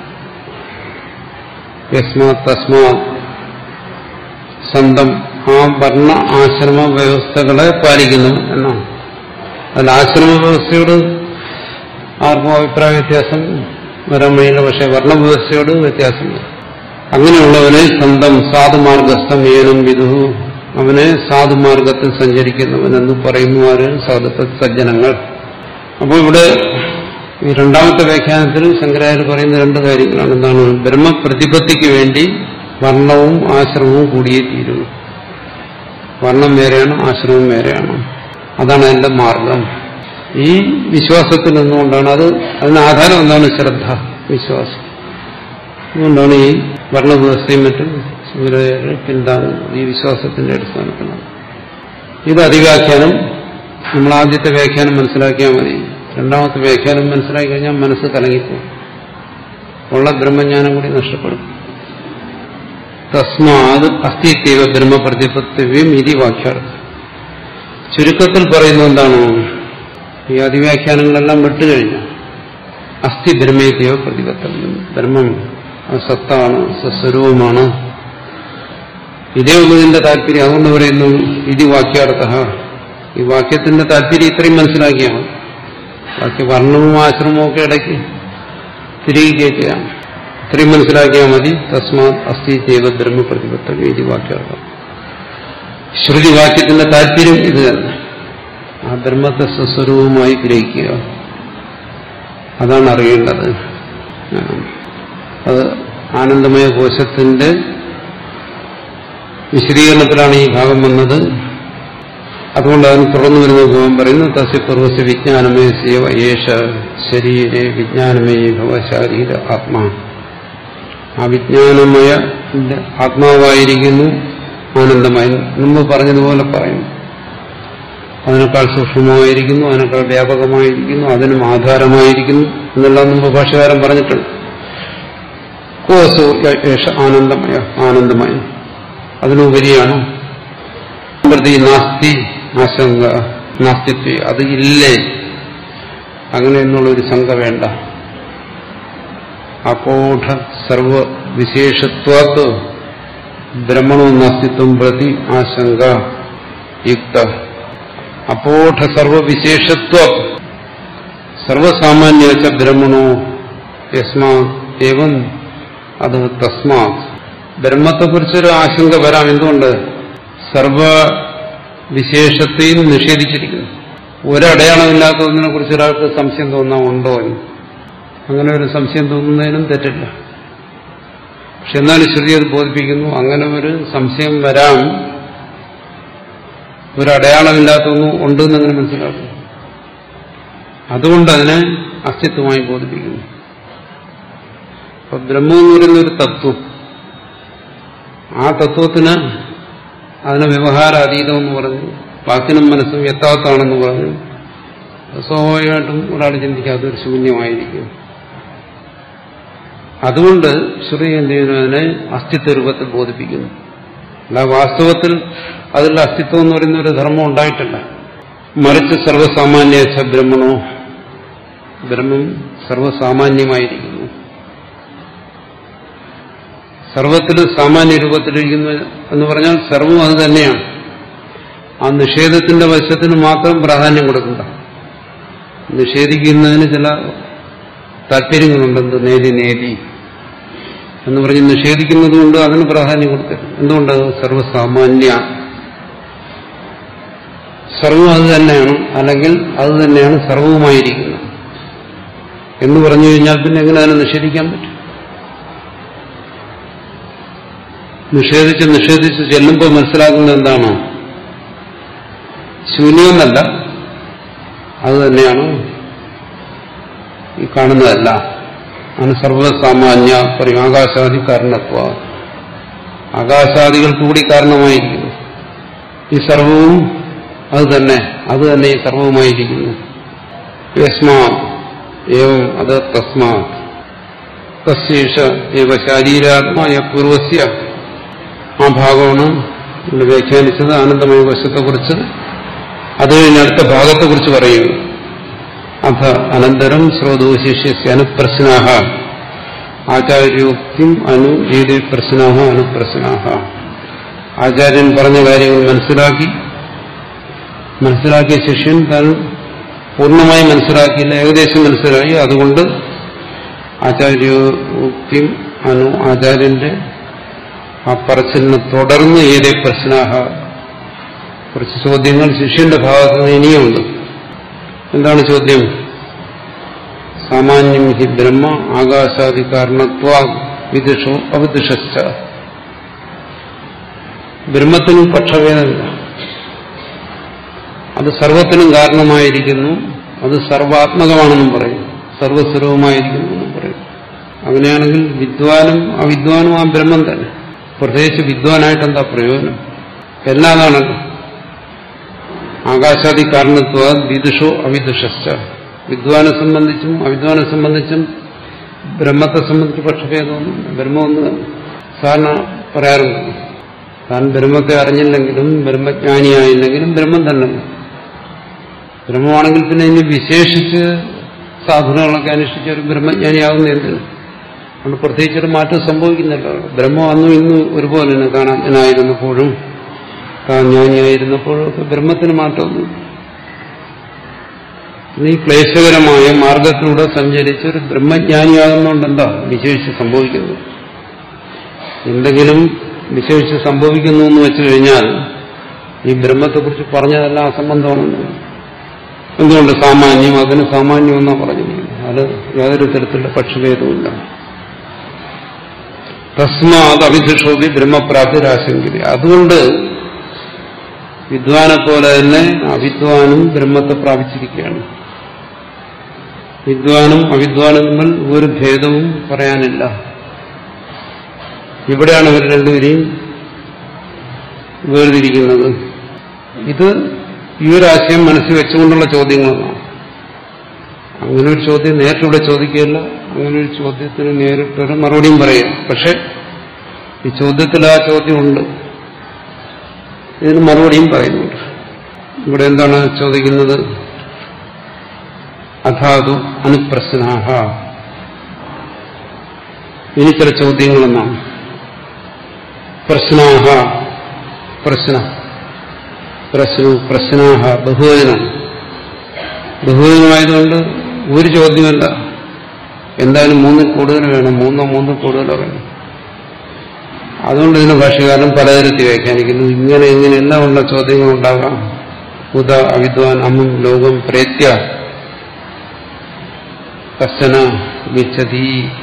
യസ്മാത് തസ്മാത് സ്വന്തം ആ വർണ്ണ ആശ്രമ വ്യവസ്ഥകളെ പാലിക്കുന്നു എന്നാണ് അതിൽ ആശ്രമ വ്യവസ്ഥയോട് ആർക്കും അഭിപ്രായ വ്യത്യാസം വരാൻ വഴിയില്ല പക്ഷെ വർണ്ണവ്യവസ്ഥയോട് വ്യത്യാസമില്ല അങ്ങനെയുള്ളവനെ സ്വന്തം സാധുമാർഗസ്ഥം ഏനം വിദുഹു അവനെ സാധുമാർഗത്തിൽ സഞ്ചരിക്കുന്നവനെന്ന് പറയുന്നു ആര് സാധുത്വ സജ്ജനങ്ങൾ അപ്പോൾ ഇവിടെ ഈ രണ്ടാമത്തെ വ്യാഖ്യാനത്തിൽ ശങ്കരാചാര്യ പറയുന്ന രണ്ട് കാര്യങ്ങളാണ് എന്താണ് ബ്രഹ്മപ്രതിപത്തിക്ക് വേണ്ടി വർണ്ണവും ആശ്രമവും കൂടിയേ തീരുന്നു വർണ്ണം വേറെയാണ് ആശ്രമം വേറെയാണ് അതാണ് അതിന്റെ മാർഗം ഈ വിശ്വാസത്തിൽ നിന്നുകൊണ്ടാണ് അത് അതിന് ആധാരം എന്താണ് ശ്രദ്ധ വിശ്വാസം അതുകൊണ്ടാണ് ഈ ഭരണവ്യവസ്ഥയും മറ്റും ശങ്കരാചാര്യ പിന്താങ്ങുന്നത് ഈ വിശ്വാസത്തിന്റെ അടിസ്ഥാനത്തിലാണ് ഇത് അതിവ്യാഖ്യാനം നമ്മൾ ആദ്യത്തെ വ്യാഖ്യാനം മനസ്സിലാക്കിയാൽ മതി രണ്ടാമത്തെ വ്യാഖ്യാനം മനസ്സിലാക്കി കഴിഞ്ഞാൽ മനസ്സ് കലങ്ങിപ്പോകും ഉള്ള ബ്രഹ്മജ്ഞാനം കൂടി നഷ്ടപ്പെടും തസ്മാത് അസ്ഥിത്വ ബ്രഹ്മപ്രതിപത്യവ്യം ഇതി വാക്യാർത്ഥം ചുരുക്കത്തിൽ പറയുന്നത് എന്താണ് ഈ അതിവ്യാഖ്യാനങ്ങളെല്ലാം വിട്ടുകഴിഞ്ഞു അസ്ഥി ബ്രഹ്മേത്യോ പ്രതിപത്തവ്യം ബ്രഹ്മം അത് സത്താണ് സ്വസ്വരൂപമാണ് ഇതേ ഉള്ളതിന്റെ താല്പര്യം അതുകൊണ്ട് പറയുന്നു ഇതി വാക്യാർത്ഥ ഈ വാക്യത്തിന്റെ താല്പര്യം ഇത്രയും മനസ്സിലാക്കിയാൽ മതി ബാക്കി വർണ്ണവും ആശ്രമവും ഒക്കെ ഇടയ്ക്ക് തിരികെ കയറ്റുകയാണ് ഇത്രയും മനസ്സിലാക്കിയാൽ മതി തസ്മാത് അസ്ഥി ദൈവ ബ്രഹ്മപ്രതിപത്തവ്യം ഇതി വാക്യാർത്ഥം ശ്രുതിവാക്യത്തിന്റെ താല്പര്യം ഇത് തന്നെ ആ ബ്രഹ്മത്തെ സ്വസ്വരൂപമായി ഗ്രഹിക്കുക അതാണ് അറിയേണ്ടത് അത് ആനന്ദമയ കോശത്തിന്റെ വിശദീകരണത്തിലാണ് ഈ ഭാഗം വന്നത് അതുകൊണ്ട് അതിന് തുടർന്നു വരുന്ന ഭാവം പറയുന്നു തസ്യ പൂർവസ്യ വിജ്ഞാനമേ സേവ യേശ ശരീരെ വിജ്ഞാനമേ ഭവ ശാരീര ആത്മാ ആ വിജ്ഞാനമയ ആത്മാവായിരിക്കുന്നു ആനന്ദമായി മുമ്പ് പറഞ്ഞതുപോലെ പറയുന്നു അതിനേക്കാൾ സൂക്ഷ്മമായിരിക്കുന്നു അതിനേക്കാൾ വ്യാപകമായിരിക്കുന്നു അതിനും ആധാരമായിരിക്കുന്നു എന്നെല്ലാം മുമ്പ് ഭാഷകാരൻ പറഞ്ഞിട്ടുണ്ട് കോസോ യേശ ആനന്ദമയ ആനന്ദമയം അതിനുപരിയാണ് പ്രതി നാസ്തി ആശങ്ക നാസ്തിത്വ അത് ഇല്ലേ അങ്ങനെ എന്നുള്ളൊരു ശങ്ക വേണ്ട അപോഠ സർവവിശേഷത്വാത്ത് ബ്രഹ്മണോ നാസ്തിത്വം പ്രതി ആശങ്ക യുക്ത അപോഠ സർവവിശേഷത്വ സർവസാമാന്യ ബ്രഹ്മണോ യസ്മാ ഏവം അത് തസ്മാത് ബ്രഹ്മത്തെക്കുറിച്ചൊരു ആശങ്ക വരാം എന്തുകൊണ്ട് സർവവിശേഷത്തെയും നിഷേധിച്ചിരിക്കുന്നു ഒരടയാളമില്ലാത്തതിനെ കുറിച്ച് ഒരാൾക്ക് സംശയം തോന്നാൻ ഉണ്ടോ എന്ന് അങ്ങനെ ഒരു സംശയം തോന്നുന്നതിനും തെറ്റില്ല പക്ഷെ എന്നാലും ശ്രുതി അത് ബോധിപ്പിക്കുന്നു അങ്ങനെ ഒരു സംശയം വരാം ഒരു അടയാളമില്ലാത്തൊന്നും ഉണ്ടെന്ന് അങ്ങനെ മനസ്സിലാക്കുന്നു അതുകൊണ്ട് അതിനെ അസ്തിത്വമായി ബോധിപ്പിക്കുന്നു അപ്പൊ ബ്രഹ്മം എന്ന് പറയുന്ന ഒരു തത്വം ആ തത്വത്തിന് അതിന് വ്യവഹാരാതീതം എന്ന് പറഞ്ഞു വാക്കിനും മനസ്സും എത്താത്താണെന്ന് പറഞ്ഞു സ്വാഭാവികമായിട്ടും ഒരാൾ ചിന്തിക്കാത്ത ഒരു ശൂന്യമായിരിക്കും അതുകൊണ്ട് ശ്രുതി എന്ത് ചെയ്യുന്നു അതിനെ അസ്തിത്വ രൂപത്തിൽ ബോധിപ്പിക്കുന്നു അല്ല വാസ്തവത്തിൽ അതിൽ അസ്തിത്വം എന്ന് പറയുന്ന ഒരു ധർമ്മം ഉണ്ടായിട്ടില്ല മറിച്ച് സർവസാമാന്യ ബ്രഹ്മണോ ബ്രഹ്മം സർവസാമാന്യമായിരിക്കുന്നു സർവത്തിൽ സാമാന്യ രൂപത്തിലിരിക്കുന്നു എന്ന് പറഞ്ഞാൽ സർവം അത് തന്നെയാണ് ആ നിഷേധത്തിന്റെ വശത്തിന് മാത്രം പ്രാധാന്യം കൊടുക്കണ്ട നിഷേധിക്കുന്നതിന് ചില താല്പര്യങ്ങളുണ്ട് എന്ത് നേതി നേതി എന്ന് പറഞ്ഞ് നിഷേധിക്കുന്നത് കൊണ്ട് അതിന് പ്രാധാന്യം കൊടുക്കരുത് എന്തുകൊണ്ട് സർവസാമാന്യ സർവം അത് തന്നെയാണ് അല്ലെങ്കിൽ അത് തന്നെയാണ് സർവവുമായിരിക്കുന്നത് എന്ന് പറഞ്ഞു കഴിഞ്ഞാൽ പിന്നെ എങ്ങനെ അതിനെ നിഷേധിക്കാൻ പറ്റും നിഷേധിച്ച് നിഷേധിച്ച് ചെല്ലുമ്പോൾ മനസ്സിലാക്കുന്നത് എന്താണോ ശൂന്യമെന്നല്ല അത് തന്നെയാണ് ഈ കാണുന്നതല്ല ആണ് സർവസാമാന്യ പറയും ആകാശാദി കാരണത്വ ആകാശാദികൾ കൂടി കാരണമായിരിക്കുന്നു ഈ സർവവും അത് തന്നെ അത് തന്നെ ഈ സർവവുമായിരിക്കുന്നു യസ്മാ ഏവം അത് തസ്മാ തശേഷ ഏവ ശാരീരാത്മായ പൂർവസ്യ ആ ഭാഗമാണ് ഇവിടെ വ്യാഖ്യാനിച്ചത് ആനന്ദമയ വശത്തെക്കുറിച്ച് അത് കഴിഞ്ഞ് അടുത്ത ഭാഗത്തെക്കുറിച്ച് പറയുന്നു അഥ അനന്തരം ശ്രോതോശിഷ്യസ്യ അനുപ്രശ്നാഹ ആചാര്യോക്തിം അനു ഏത് പ്രശ്നാഹ അനുപ്രശ്നാഹ ആചാര്യൻ പറഞ്ഞ കാര്യങ്ങൾ മനസ്സിലാക്കി മനസ്സിലാക്കിയ ശിഷ്യൻ താൻ പൂർണ്ണമായി മനസ്സിലാക്കിയില്ല ഏകദേശം മനസ്സിലായി അതുകൊണ്ട് ആചാര്യോക്തിം അനു ആചാര്യന്റെ ആ പറച്ചിലിനെ തുടർന്ന് ഏതേ പ്രശ്നാഹ കുറച്ച് ചോദ്യങ്ങൾ ശിഷ്യന്റെ ഭാഗത്ത് നിന്ന് ഇനിയുണ്ട് എന്താണ് ചോദ്യം സാമാന്യം ഹി ബ്രഹ്മ ആകാശാദി കാരണത്വ വിദുഷോ അവിദുഷശ്ച ബ്രഹ്മത്തിനും പക്ഷഭേദമില്ല അത് സർവത്തിനും കാരണമായിരിക്കുന്നു അത് സർവാത്മകമാണെന്നും പറയും സർവസ്വരവുമായിരിക്കുന്നു എന്നും പറയും അങ്ങനെയാണെങ്കിൽ വിദ്വാനും അവിദ്വാനും ആ ബ്രഹ്മം തന്നെ പ്രത്യേകിച്ച് വിദ്വാനായിട്ട് എന്താ പ്രയോജനം എല്ലാതാണല്ലോ ആകാശാദി കാരണത്വ വിദുഷോ അവിദുഷശ്ച വിദ്വാനെ സംബന്ധിച്ചും അവിദ്വാനെ സംബന്ധിച്ചും ബ്രഹ്മത്തെ സംബന്ധിച്ച് പക്ഷഭേദമൊന്നും ബ്രഹ്മമൊന്നും തന്നെ സാധാരണ പറയാറുണ്ട് താൻ ബ്രഹ്മത്തെ അറിഞ്ഞില്ലെങ്കിലും ബ്രഹ്മജ്ഞാനിയായില്ലെങ്കിലും ബ്രഹ്മം തന്നെ ബ്രഹ്മമാണെങ്കിൽ പിന്നെ ഇനി വിശേഷിച്ച് സാധനങ്ങളൊക്കെ അനുഷ്ഠിച്ച ഒരു ബ്രഹ്മജ്ഞാനിയാകുന്ന എന്തിന് അതുകൊണ്ട് പ്രത്യേകിച്ചൊരു മാറ്റം സംഭവിക്കുന്നില്ല ബ്രഹ്മം അന്നും ഇന്നും ഒരുപോലെ തന്നെ കാണാൻ ഞാനായിരുന്നപ്പോഴും താൻ ജ്ഞാനിയായിരുന്നപ്പോഴും ഒക്കെ ബ്രഹ്മത്തിന് മാറ്റമൊന്നും ഈ ക്ലേശകരമായ മാർഗത്തിലൂടെ സഞ്ചരിച്ച് ഒരു ബ്രഹ്മജ്ഞാനിയാകുന്നതുകൊണ്ട് എന്താ വിശേഷിച്ച് സംഭവിക്കുന്നത് എന്തെങ്കിലും വിശേഷിച്ച് സംഭവിക്കുന്നു എന്ന് വെച്ചു കഴിഞ്ഞാൽ ഈ ബ്രഹ്മത്തെക്കുറിച്ച് പറഞ്ഞതെല്ലാം അസംബന്ധമാണെന്ന് എന്തുകൊണ്ട് സാമാന്യം അതിന് സാമാന്യം എന്നാ പറഞ്ഞിരിക്കുന്നത് അത് യാതൊരു തരത്തിലുള്ള പക്ഷഭേദവുമില്ല തസ്മാത് അവിദുഷോപി ബ്രഹ്മപ്രാപ്തിരാശങ്കിത അതുകൊണ്ട് വിദ്വാനെ പോലെ തന്നെ അവിദ്വാനും ബ്രഹ്മത്തെ പ്രാപിച്ചിരിക്കുകയാണ് വിദ്വാനും അവിദ്വാനും തമ്മിൽ ഒരു ഭേദവും പറയാനില്ല ഇവിടെയാണ് ഇവർ രണ്ടുപേരെയും വേർതിരിക്കുന്നത് ഇത് ഈ ഒരു ആശയം മനസ്സിൽ വെച്ചുകൊണ്ടുള്ള ചോദ്യങ്ങളാണ് അങ്ങനെ ഒരു ചോദ്യം നേരിട്ടിവിടെ ചോദിക്കുകയല്ല അങ്ങനെ ഒരു ചോദ്യത്തിന് നേരിട്ടൊരു മറുപടിയും പറയാം പക്ഷെ ഈ ചോദ്യത്തിൽ ആ ചോദ്യമുണ്ട് ഇതിന് മറുപടിയും പറയുന്നുണ്ട് ഇവിടെ എന്താണ് ചോദിക്കുന്നത് അഥാതു അനുപ്രശ്നാഹ ഇനി ചില ചോദ്യങ്ങളെന്നാണ് പ്രശ്നാഹ പ്രശ്ന പ്രശ്നു പ്രശ്നാഹ ബഹുവചനം ബഹുവചനമായതുകൊണ്ട് ഒരു ചോദ്യമല്ല എന്തായാലും മൂന്നിൽ കൂടുതൽ വേണം മൂന്നോ മൂന്നിൽ കൂടുതലോ വേണം അതുകൊണ്ട് ഇതിന് ഭാഷകാരൻ പലതരത്തിൽ വ്യാഖ്യാനിക്കുന്നു ഇങ്ങനെ ഇങ്ങനെ എല്ലാം ഉള്ള ചോദ്യങ്ങൾ ഉണ്ടാകാം ഉദ അവിദ്വാൻ അമ്മും ലോകം പ്രേത്യ കശന വിച്ചതി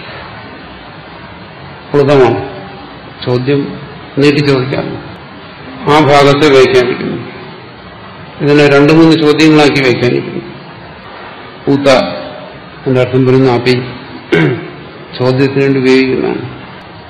പ്ലുതമാണ് ചോദ്യം നീട്ടി ചോദിക്കാം ആ ഭാഗത്തെ വ്യാഖ്യാനിക്കുന്നു ഇതിനെ രണ്ടു മൂന്ന് ചോദ്യങ്ങളാക്കി വ്യാഖ്യാനിക്കുന്നു പൂത്ത എന്റെ അർത്ഥം പറയുന്ന അപി ചോദ്യത്തിന് വേണ്ടി ഉപയോഗിക്കുന്നതാണ്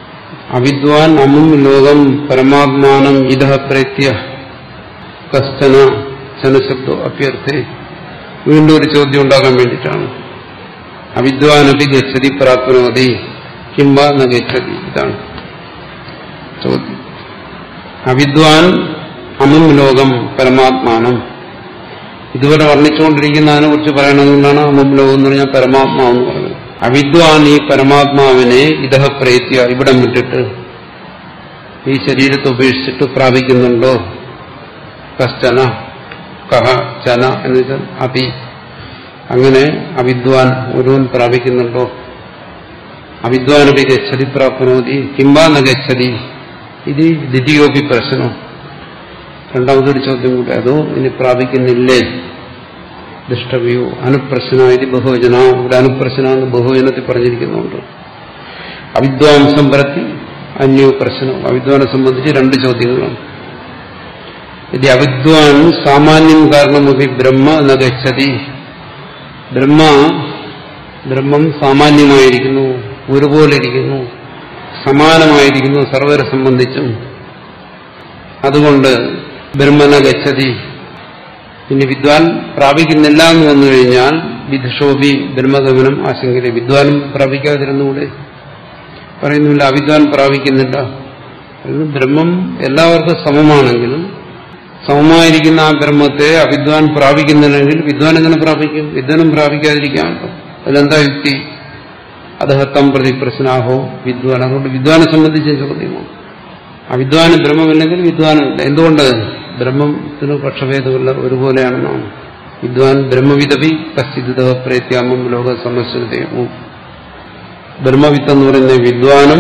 അവിദ്വാൻ അമും ലോകം പരമാത്മാനം ഇത പ്രേത്യ കസ്റ്റന ചനശബ്ദോ അഭ്യർത്ഥേ വീണ്ടും ഒരു ചോദ്യം ഉണ്ടാകാൻ വേണ്ടിയിട്ടാണ് അവിദ്വാനപി ഗച്ഛതി പ്രാപ്നോതി കിംബ ന ഗച്ഛതി ഇതാണ് ചോദ്യം അവിദ്വാൻ അമും ലോകം പരമാത്മാനം ഇതുവരെ വർണ്ണിച്ചുകൊണ്ടിരിക്കുന്നതിനെ കുറിച്ച് പറയണമെന്നാണ് അമും ലോകം എന്ന് പറഞ്ഞാൽ പരമാത്മാവെന്ന് പറയുന്നത് അവിദ്വാൻ ഈ പരമാത്മാവിനെ ഇതഹ പ്രേത്യ ഇവിടം വിട്ടിട്ട് ഈ ശരീരത്തെ ഉപേക്ഷിച്ചിട്ട് പ്രാപിക്കുന്നുണ്ടോ കശ്ചന കഹ ചന എന്ന് വെച്ചാൽ അപി അങ്ങനെ അവിദ്വാൻ ഒരുവൻ പ്രാപിക്കുന്നുണ്ടോ അവിദ്വാനപി ഗച്ഛതി പ്രാപ്നോതി കിംബ ന ഗച്ഛതി ഇത് ദ്വിതീയോപി പ്രശ്നം രണ്ടാമതൊരു ചോദ്യം കൂടി അതോ ഇനി പ്രാപിക്കുന്നില്ലേ ദുഷ്ടവ്യോ അനുപ്രശ്ന ഇത് ബഹുവചന ഇവിടെ അനുപ്രശ്ന എന്ന് ബഹുവചനത്തിൽ പറഞ്ഞിരിക്കുന്നുണ്ട് അവിദ്വാംസം പരത്തി അന്യോ പ്രശ്നം അവിദ്വാനെ സംബന്ധിച്ച് രണ്ട് ചോദ്യങ്ങളാണ് ഇത് അവിദ്വാൻ സാമാന്യം കാരണമൊക്കെ ബ്രഹ്മ എന്ന ഗച്ഛതി ബ്രഹ്മ ബ്രഹ്മം സാമാന്യമായിരിക്കുന്നു ഒരുപോലെ ഇരിക്കുന്നു സമാനമായിരിക്കുന്നു സർവരെ സംബന്ധിച്ചും അതുകൊണ്ട് ബ്രഹ്മന ഗച്ഛതി ഇനി വിദ്വാൻ പ്രാപിക്കുന്നില്ല എന്ന് വന്നു കഴിഞ്ഞാൽ വിദുഷോഭി ബ്രഹ്മഗമനം ആശങ്കയില്ല വിദ്വാനും പ്രാപിക്കാതിരുന്നുകൂടെ പറയുന്നില്ല അവിദ്വാൻ പ്രാപിക്കുന്നില്ല എന്ന് ബ്രഹ്മം എല്ലാവർക്കും സമമാണെങ്കിലും സമമായിരിക്കുന്ന ആ ബ്രഹ്മത്തെ അവിദ്വാൻ പ്രാപിക്കുന്നില്ലെങ്കിൽ വിദ്വാൻ എങ്ങനെ പ്രാപിക്കും വിദ്വാനും പ്രാപിക്കാതിരിക്കാമല്ലോ അതിലെന്താ യുക്തി അദ്ദേഹത്തം പ്രതി പ്രശ്നാഹോ വിദ്വാൻ അതുകൊണ്ട് വിദ്വാനെ സംബന്ധിച്ച് ചോദ്യമാണ് അവിദ്വാന് ബ്രഹ്മമില്ലെങ്കിൽ വിദ്വാനുമില്ല എന്തുകൊണ്ട് ബ്രഹ്മത്തിന് പക്ഷഭേദമില്ല ഒരുപോലെയാണെന്നാണ് വിദ്വാൻ ബ്രഹ്മവിദവി കശ്ചിത പ്രേത്യാമം ലോക സമസ്യതയും ബ്രഹ്മവിത്ത് എന്ന് പറയുന്ന വിദ്വാനും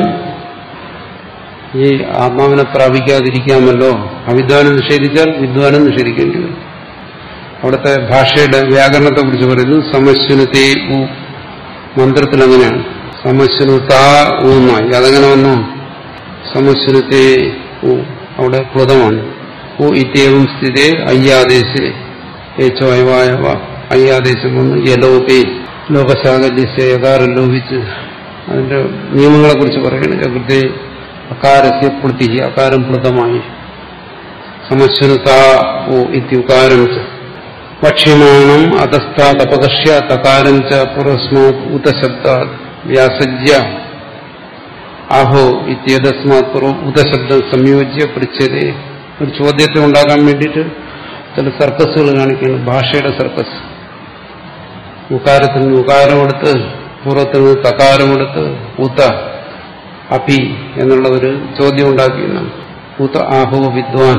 ഈ ആത്മാവിനെ പ്രാപിക്കാതിരിക്കാമല്ലോ അവിദ്വാനം നിഷേധിച്ചാൽ വിദ്വാനും നിഷേധിക്കേണ്ടി വരും അവിടുത്തെ ഭാഷയുടെ വ്യാകരണത്തെ കുറിച്ച് പറയുന്നു സമശ്വനത്തെ ഉ മന്ത്രത്തിൽ അങ്ങനെയാണ് സമശ്വനു താ ഊന്നായി അതെങ്ങനെ വന്നു സമശ്വനത്തെ ഉ അവിടെ പ്ലുതമാണ് ഉ ഇത്യവും സ്ഥിതേ അയ്യാദേശേ ഏച്ചോ അയവായവ അയ്യാദേശം വന്ന് യലോപേ ലോകശാകല്യസ്യ യകാരം ലോപിച്ച് അതിന്റെ നിയമങ്ങളെ കുറിച്ച് പറയുന്നത് ജഗത്തെ അകാരസ്യ പ്ലുതി അകാരം പ്ലുതമായി സമശ്വനതാ ഓ ഇത്യുകാരം വക്ഷ്യമാണം അധസ്ഥാദപകർഷ്യ തകാരം ച പുറസ്മാത് ഉതശബ്ദാത് വ്യാസജ്യ ആഹോ ഇത്യതസ്മാത് പൂർവ്വം ഉദശബ്ദം സംയോജ്യ പൃച്ഛതേ ഒരു ചോദ്യത്തെ ഉണ്ടാക്കാൻ വേണ്ടിയിട്ട് ചില സർക്കസുകൾ കാണിക്കുന്നു ഭാഷയുടെ സർക്കസ് ഉകാരത്തിൽ നിന്ന് ഉകാരമെടുത്ത് പൂർവ്വത്തിൽ നിന്ന് തകാരമെടുത്ത് ഊത്ത അപി എന്നുള്ള ഒരു ചോദ്യം ഉണ്ടാക്കിയെന്നാണ് ഊത്ത ആഹോ വിദ്വാൻ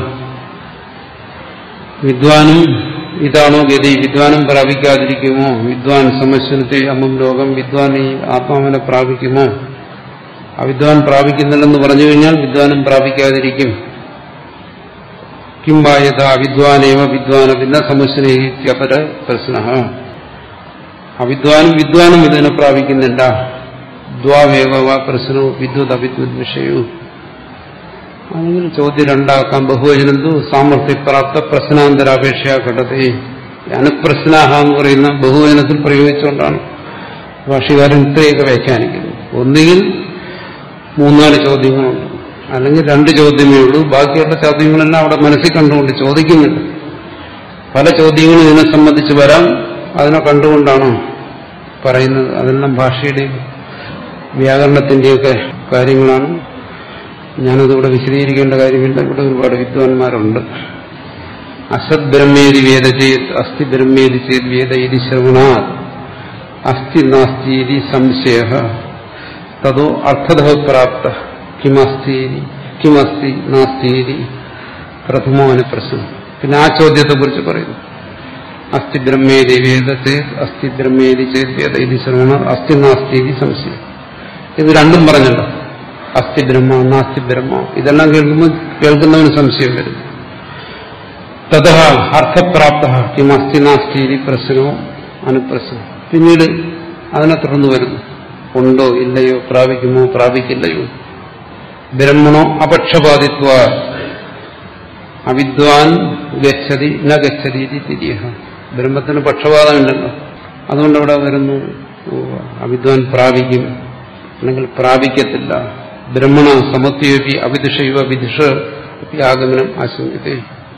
വിദ്വാനും ഇതാണോ ഗതി വിദ്വാനും പ്രാപിക്കാതിരിക്കുമോ വിദ്വാൻ സമശ്വനത്തെ അമ്മം ലോകം വിദ്വാൻ ഈ ആത്മാവിനെ പ്രാപിക്കുമോ അവിദ്വാൻ പ്രാപിക്കുന്നില്ലെന്ന് പറഞ്ഞു കഴിഞ്ഞാൽ വിദ്വാനും പ്രാപിക്കാതിരിക്കും കിംബായത അവിദ്വാനേവ വിദ്വാന ഭിന്ന സമുശ്രേത്യപര പ്രശ്ന അവിദ്വാനും വിദ്വാനും ഇതിനെ പ്രാപിക്കുന്നില്ല ദ്വാവേവ പ്രശ്നവും വിദ്യുത് അവിദ്യുത് വിഷയവും അല്ലെങ്കിൽ ചോദ്യം രണ്ടാക്കാം ബഹുവചനന്തു സാമർഥ്യപ്രാപ്ത പ്രശ്നാന്തരാപേക്ഷ ഘടത്തെ അനുപ്രശ്നാഹ എന്ന് പറയുന്ന ബഹുവചനത്തിൽ പ്രയോഗിച്ചുകൊണ്ടാണ് ഭാഷകാരൻ ഇത്രയൊക്കെ വ്യാഖ്യാനിക്കുന്നത് ഒന്നുകിൽ മൂന്നാല് ചോദ്യങ്ങളുണ്ട് അല്ലെങ്കിൽ രണ്ട് ചോദ്യമേ ഉള്ളൂ ബാക്കിയുള്ള ചോദ്യങ്ങളെല്ലാം അവിടെ മനസ്സിൽ കണ്ടുകൊണ്ട് ചോദിക്കുന്നുണ്ട് പല ചോദ്യങ്ങളും ഇതിനെ സംബന്ധിച്ച് വരാം അതിനെ കണ്ടുകൊണ്ടാണ് പറയുന്നത് അതെല്ലാം ഭാഷയുടെയും വ്യാകരണത്തിന്റെയൊക്കെ കാര്യങ്ങളാണ് ഞാനതിവിടെ വിശദീകരിക്കേണ്ട കാര്യമില്ല ഇവിടെ ഒരുപാട് വിദ്വാൻമാരുണ്ട് അസത് ബ്രഹ്മേരി വേദ ചേത് അസ്ഥി ബ്രഹ്മേരി ചേത് വേദ ഇതി ശ്രവണാ അസ്ഥി നാസ്തി ഇതി സംശയ തതോ അർത്ഥത പ്രാപ്ത കിമസ്തി കിമസ്തി നാസ്തി ഇതി പ്രഥമോന പ്രശ്നം പിന്നെ ആ ചോദ്യത്തെക്കുറിച്ച് പറയുന്നു അസ്ഥി ബ്രഹ്മേതി വേദ ചേത് അസ്ഥി ബ്രഹ്മേതി ചേത് വേദ ഇതി ശ്രവണ അസ്ഥി നാസ്തി ഇതി സംശയം ഇത് രണ്ടും പറഞ്ഞല്ലോ അസ്ഥി ബ്രഹ്മ നാസ്തി ബ്രഹ്മ ഇതെല്ലാം കേൾക്കുമ്പോൾ കേൾക്കുന്നവന് സംശയം വരും തഥ അർത്ഥപ്രാപ്ത കിം അസ്ഥി നാസ്തി ഇതി പ്രശ്നവും അനുപ്രശ്നം പിന്നീട് അതിനെ തുടർന്ന് വരുന്നു ഉണ്ടോ ഇല്ലയോ പ്രാപിക്കുമോ പ്രാപിക്കില്ലയോ ബ്രഹ്മണോ അപക്ഷപാതിത്വ അവിദ്വാൻ ഗച്ഛതി ന ഗച്ഛതി ഇതി തിരിയ ബ്രഹ്മത്തിന് പക്ഷപാതമില്ലല്ലോ അതുകൊണ്ട് അവിടെ വരുന്നു ഓ, അവിദ്വാൻ പ്രാപിക്കും അല്ലെങ്കിൽ പ്രാപിക്കത്തില്ല ബ്രഹ്മണ സമത്വപി അവിദുഷൈവ വിദുഷ ആഗമനം ആശങ്കത്തെ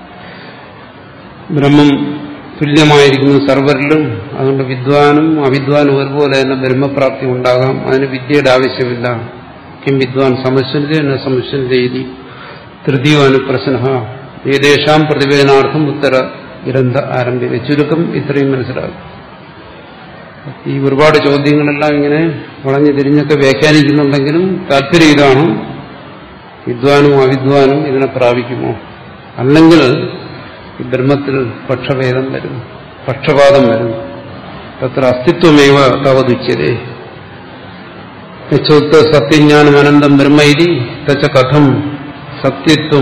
ബ്രഹ്മം തുല്യമായിരിക്കുന്നു സർവരിലും അതുകൊണ്ട് വിദ്വാനും അവിദ്വാനും ഒരുപോലെ തന്നെ ബ്രഹ്മപ്രാപ്തി ഉണ്ടാകാം അതിന് വിദ്യയുടെ ആവശ്യമില്ല കിം വിദ്വാൻ സമുശ്വരത എന്ന സമുശ്വരതീതി തൃതീയോ അനുപ്രശ്ന ഏതേഷാം പ്രതിവേദനാർത്ഥം ഉത്തര ഗ്രന്ഥ ആരംഭിക്കുക ചുരുക്കം ഇത്രയും മനസ്സിലാകും ഈ ഒരുപാട് ചോദ്യങ്ങളെല്ലാം ഇങ്ങനെ വളഞ്ഞു തിരിഞ്ഞൊക്കെ വ്യാഖ്യാനിക്കുന്നുണ്ടെങ്കിലും താല്പര്യം ഇതാണ് വിദ്വാനും അവിദ്വാനും ഇതിനെ പ്രാപിക്കുമോ അല്ലെങ്കിൽ ഈ ബ്രഹ്മത്തിൽ പക്ഷഭേദം വരും പക്ഷപാതം വരും തത്ര അസ്തിത്വമേവ തവതുച്യതേ യച്ചോക്ത സത്യജ്ഞാനം അനന്തം ബ്രഹ്മൈതി തച്ച കഥം സത്യത്വം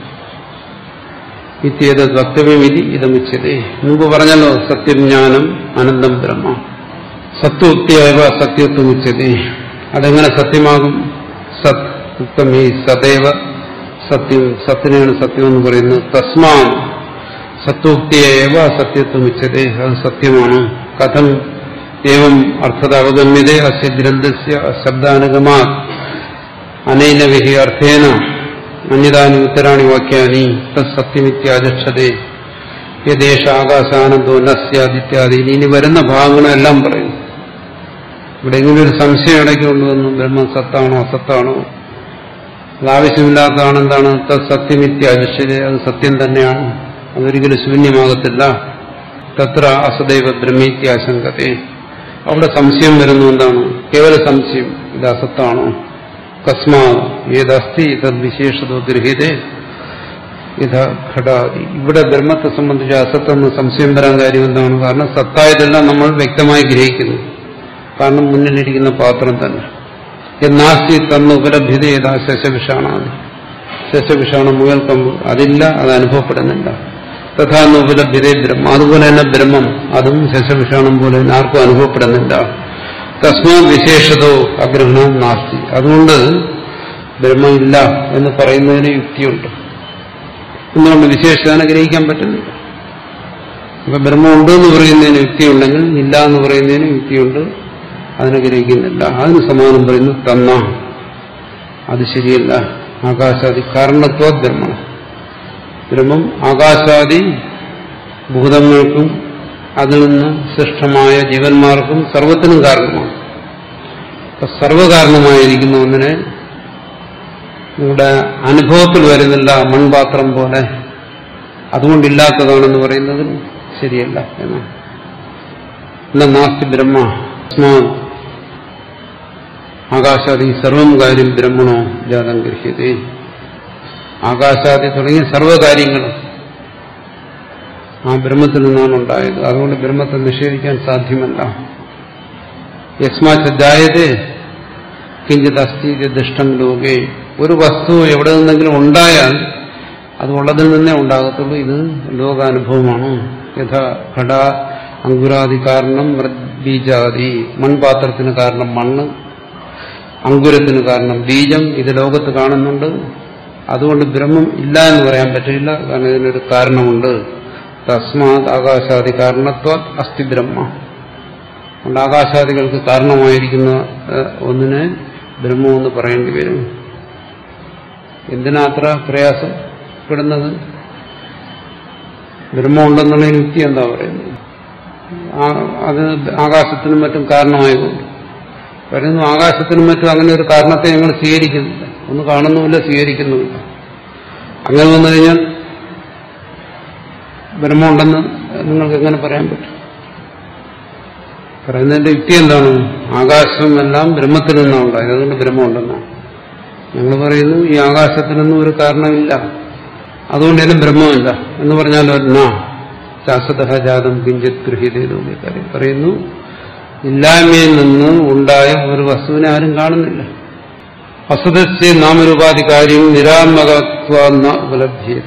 ഇത്യേത് വക്തവ്യമിതി ഇതമുച്യതേ മുമ്പ് പറഞ്ഞല്ലോ സത്യജ്ഞാനം അനന്തം ബ്രഹ്മ സത്വോക്തിയായവ സത്യത്വം ഉച്ചതേ അതെങ്ങനെ സത്യമാകും സത് ഉക്തം ഈ സദൈവ സത്യം സത്തിനെയാണ് സത്യം എന്ന് പറയുന്നത് തസ്മാ സത്വോക്തിയേവ സത്യത്വം ഉച്ചതേ അത് സത്യമാണ് കഥം ഏവം അർത്ഥത അവഗമ്യതേ അസ്യ ഗ്രന്ഥസ്യ ശബ്ദാനുഗമാ അനൈനവിഹി അർത്ഥേന അന്യതാനി ഉത്തരാണി വാക്യാനി തത്സത്യമിത്യാചക്ഷതേ യദേശ ആകാശാനന്ദോ നസ്യാദിത്യാദി ഇനി വരുന്ന ഭാഗങ്ങളെല്ലാം പറയും ഇവിടെ ഇങ്ങനെ ഒരു സംശയം ഇടയ്ക്ക് കൊണ്ടുവന്നു ബ്രഹ്മം സത്താണോ അസത്താണോ അത് ആവശ്യമില്ലാത്തതാണ് എന്താണ് തത്സത്യമിത്യാചക്ഷതേ അത് സത്യം തന്നെയാണ് അതൊരിക്കലും ശൂന്യമാകത്തില്ല തത്ര അസദൈവ ബ്രഹ്മീത്യാശങ്കത്തെ അവിടെ സംശയം വരുന്നു എന്താണ് കേവല സംശയം ഇത് അസത്താണോ കസ്മാ ഏതസ്തി തദ്വിശേഷതോ ഗൃഹീതേ യഥ ഘടാതി ഇവിടെ ബ്രഹ്മത്തെ സംബന്ധിച്ച് അസത്തെന്ന് സംശയം വരാൻ കാര്യം എന്താണ് കാരണം സത്തായതെല്ലാം നമ്മൾ വ്യക്തമായി ഗ്രഹിക്കുന്നു കാരണം മുന്നിലിരിക്കുന്ന പാത്രം തന്നെ എന്നാസ്തി തന്ന ഉപലഭ്യത ഏതാ ശശവിഷാണാണ് ശശവിഷാണം മുയൽക്കമ്പ് അതില്ല അത് അനുഭവപ്പെടുന്നില്ല തഥാന്ന് ഉപലഭ്യത ബ്രഹ്മം അതുപോലെ തന്നെ ബ്രഹ്മം അതും ശശവിഷാണം പോലെ തന്നെ ആർക്കും അനുഭവപ്പെടുന്നില്ല തസ്മാ വിശേഷതോ അഗ്രഹണം നാസ്തി അതുകൊണ്ട് ബ്രഹ്മം ഇല്ല എന്ന് പറയുന്നതിന് യുക്തിയുണ്ട് എന്തുകൊണ്ട് വിശേഷത ഗ്രഹിക്കാൻ പറ്റുന്നില്ല ഇപ്പൊ ബ്രഹ്മം ഉണ്ട് എന്ന് പറയുന്നതിന് യുക്തിയുണ്ടെങ്കിൽ ഇല്ല എന്ന് പറയുന്നതിന് യുക്തിയുണ്ട് അതിനെ ഗ്രഹിക്കുന്നില്ല അതിന് സമാനം പറയുന്നു തന്ന അത് ശരിയല്ല ആകാശാദി കാരണത്വ ബ്രഹ്മണം ബ്രഹ്മം ആകാശാദി ഭൂതങ്ങൾക്കും അതിൽ നിന്ന് സൃഷ്ടമായ ജീവന്മാർക്കും സർവത്തിനും കാരണമാണ് അപ്പൊ സർവകാരണമായിരിക്കുന്ന ഒന്നിനെ നിങ്ങളുടെ അനുഭവത്തിൽ വരുന്നില്ല മൺപാത്രം പോലെ അതുകൊണ്ടില്ലാത്തതാണെന്ന് പറയുന്നത് ശരിയല്ല എന്നാണ് എന്നാ നാസ്തി ബ്രഹ്മ ആകാശാദി സർവം കാര്യം ബ്രഹ്മണോ ജാതം ഗൃഹ്യതേ ആകാശാദി തുടങ്ങിയ സർവകാര്യങ്ങളും ആ ബ്രഹ്മത്തിൽ നിന്നാണ് ഉണ്ടായത് അതുകൊണ്ട് ബ്രഹ്മത്തെ നിഷേധിക്കാൻ സാധ്യമല്ല യസ്മാജായതേ കിഞ്ചിത് അസ്ഥിതി ദുഷ്ടം ലോകേ ഒരു വസ്തു എവിടെ നിന്നെങ്കിലും ഉണ്ടായാൽ അത് ഉള്ളതിൽ നിന്നേ ഉണ്ടാകത്തുള്ളൂ ഇത് ലോകാനുഭവമാണ് യഥാ ഘട അങ്കുരാദി കാരണം ബീജാദി മൺപാത്രത്തിന് കാരണം മണ്ണ് അങ്കുരത്തിന് കാരണം ബീജം ഇത് ലോകത്ത് കാണുന്നുണ്ട് അതുകൊണ്ട് ബ്രഹ്മം ഇല്ല എന്ന് പറയാൻ പറ്റില്ല കാരണം ഇതിനൊരു കാരണമുണ്ട് തസ്മാത് ആകാശാദി കാരണത്വ അസ്ഥി ബ്രഹ്മ അതുകൊണ്ട് ആകാശാദികൾക്ക് കാരണമായിരിക്കുന്ന ഒന്നിനെ ബ്രഹ്മമെന്ന് പറയേണ്ടി വരും എന്തിനാ അത്ര പ്രയാസപ്പെടുന്നത് ബ്രഹ്മം ഉണ്ടെന്നുള്ള യുക്തി എന്താ പറയുന്നത് അത് ആകാശത്തിനും മറ്റും കാരണമായതുകൊണ്ട് പറയുന്നു ആകാശത്തിനും മറ്റും അങ്ങനെ ഒരു കാരണത്തെ ഞങ്ങൾ സ്വീകരിക്കുന്നില്ല ഒന്ന് കാണുന്നുമില്ല സ്വീകരിക്കുന്നുമില്ല അങ്ങനെ വന്നു കഴിഞ്ഞാൽ ബ്രഹ്മമുണ്ടെന്ന് നിങ്ങൾക്ക് എങ്ങനെ പറയാൻ പറ്റും പറയുന്നതിന്റെ യുക്തി എന്താണ് ആകാശമെല്ലാം ബ്രഹ്മത്തിൽ നിന്നാണ് ഉണ്ടായത് അതുകൊണ്ട് ബ്രഹ്മമുണ്ടെന്നാണ് ഞങ്ങൾ പറയുന്നു ഈ ആകാശത്തിനൊന്നും ഒരു കാരണമില്ല അതുകൊണ്ട് തന്നെ ബ്രഹ്മമില്ല എന്ന് പറഞ്ഞാലോ എന്നാ ശാശ്വത ജാതം കിഞ്ചിത് ഗൃഹീതയിലൂടെ കാര്യം പറയുന്നു ഇല്ലായ്മയിൽ നിന്ന് ഉണ്ടായ ഒരു വസ്തുവിനെ ആരും കാണുന്നില്ല അസദസ്യ നാമരൂപാധി കാര്യം നിരാത്മകത്വ ഉപലഭ്യത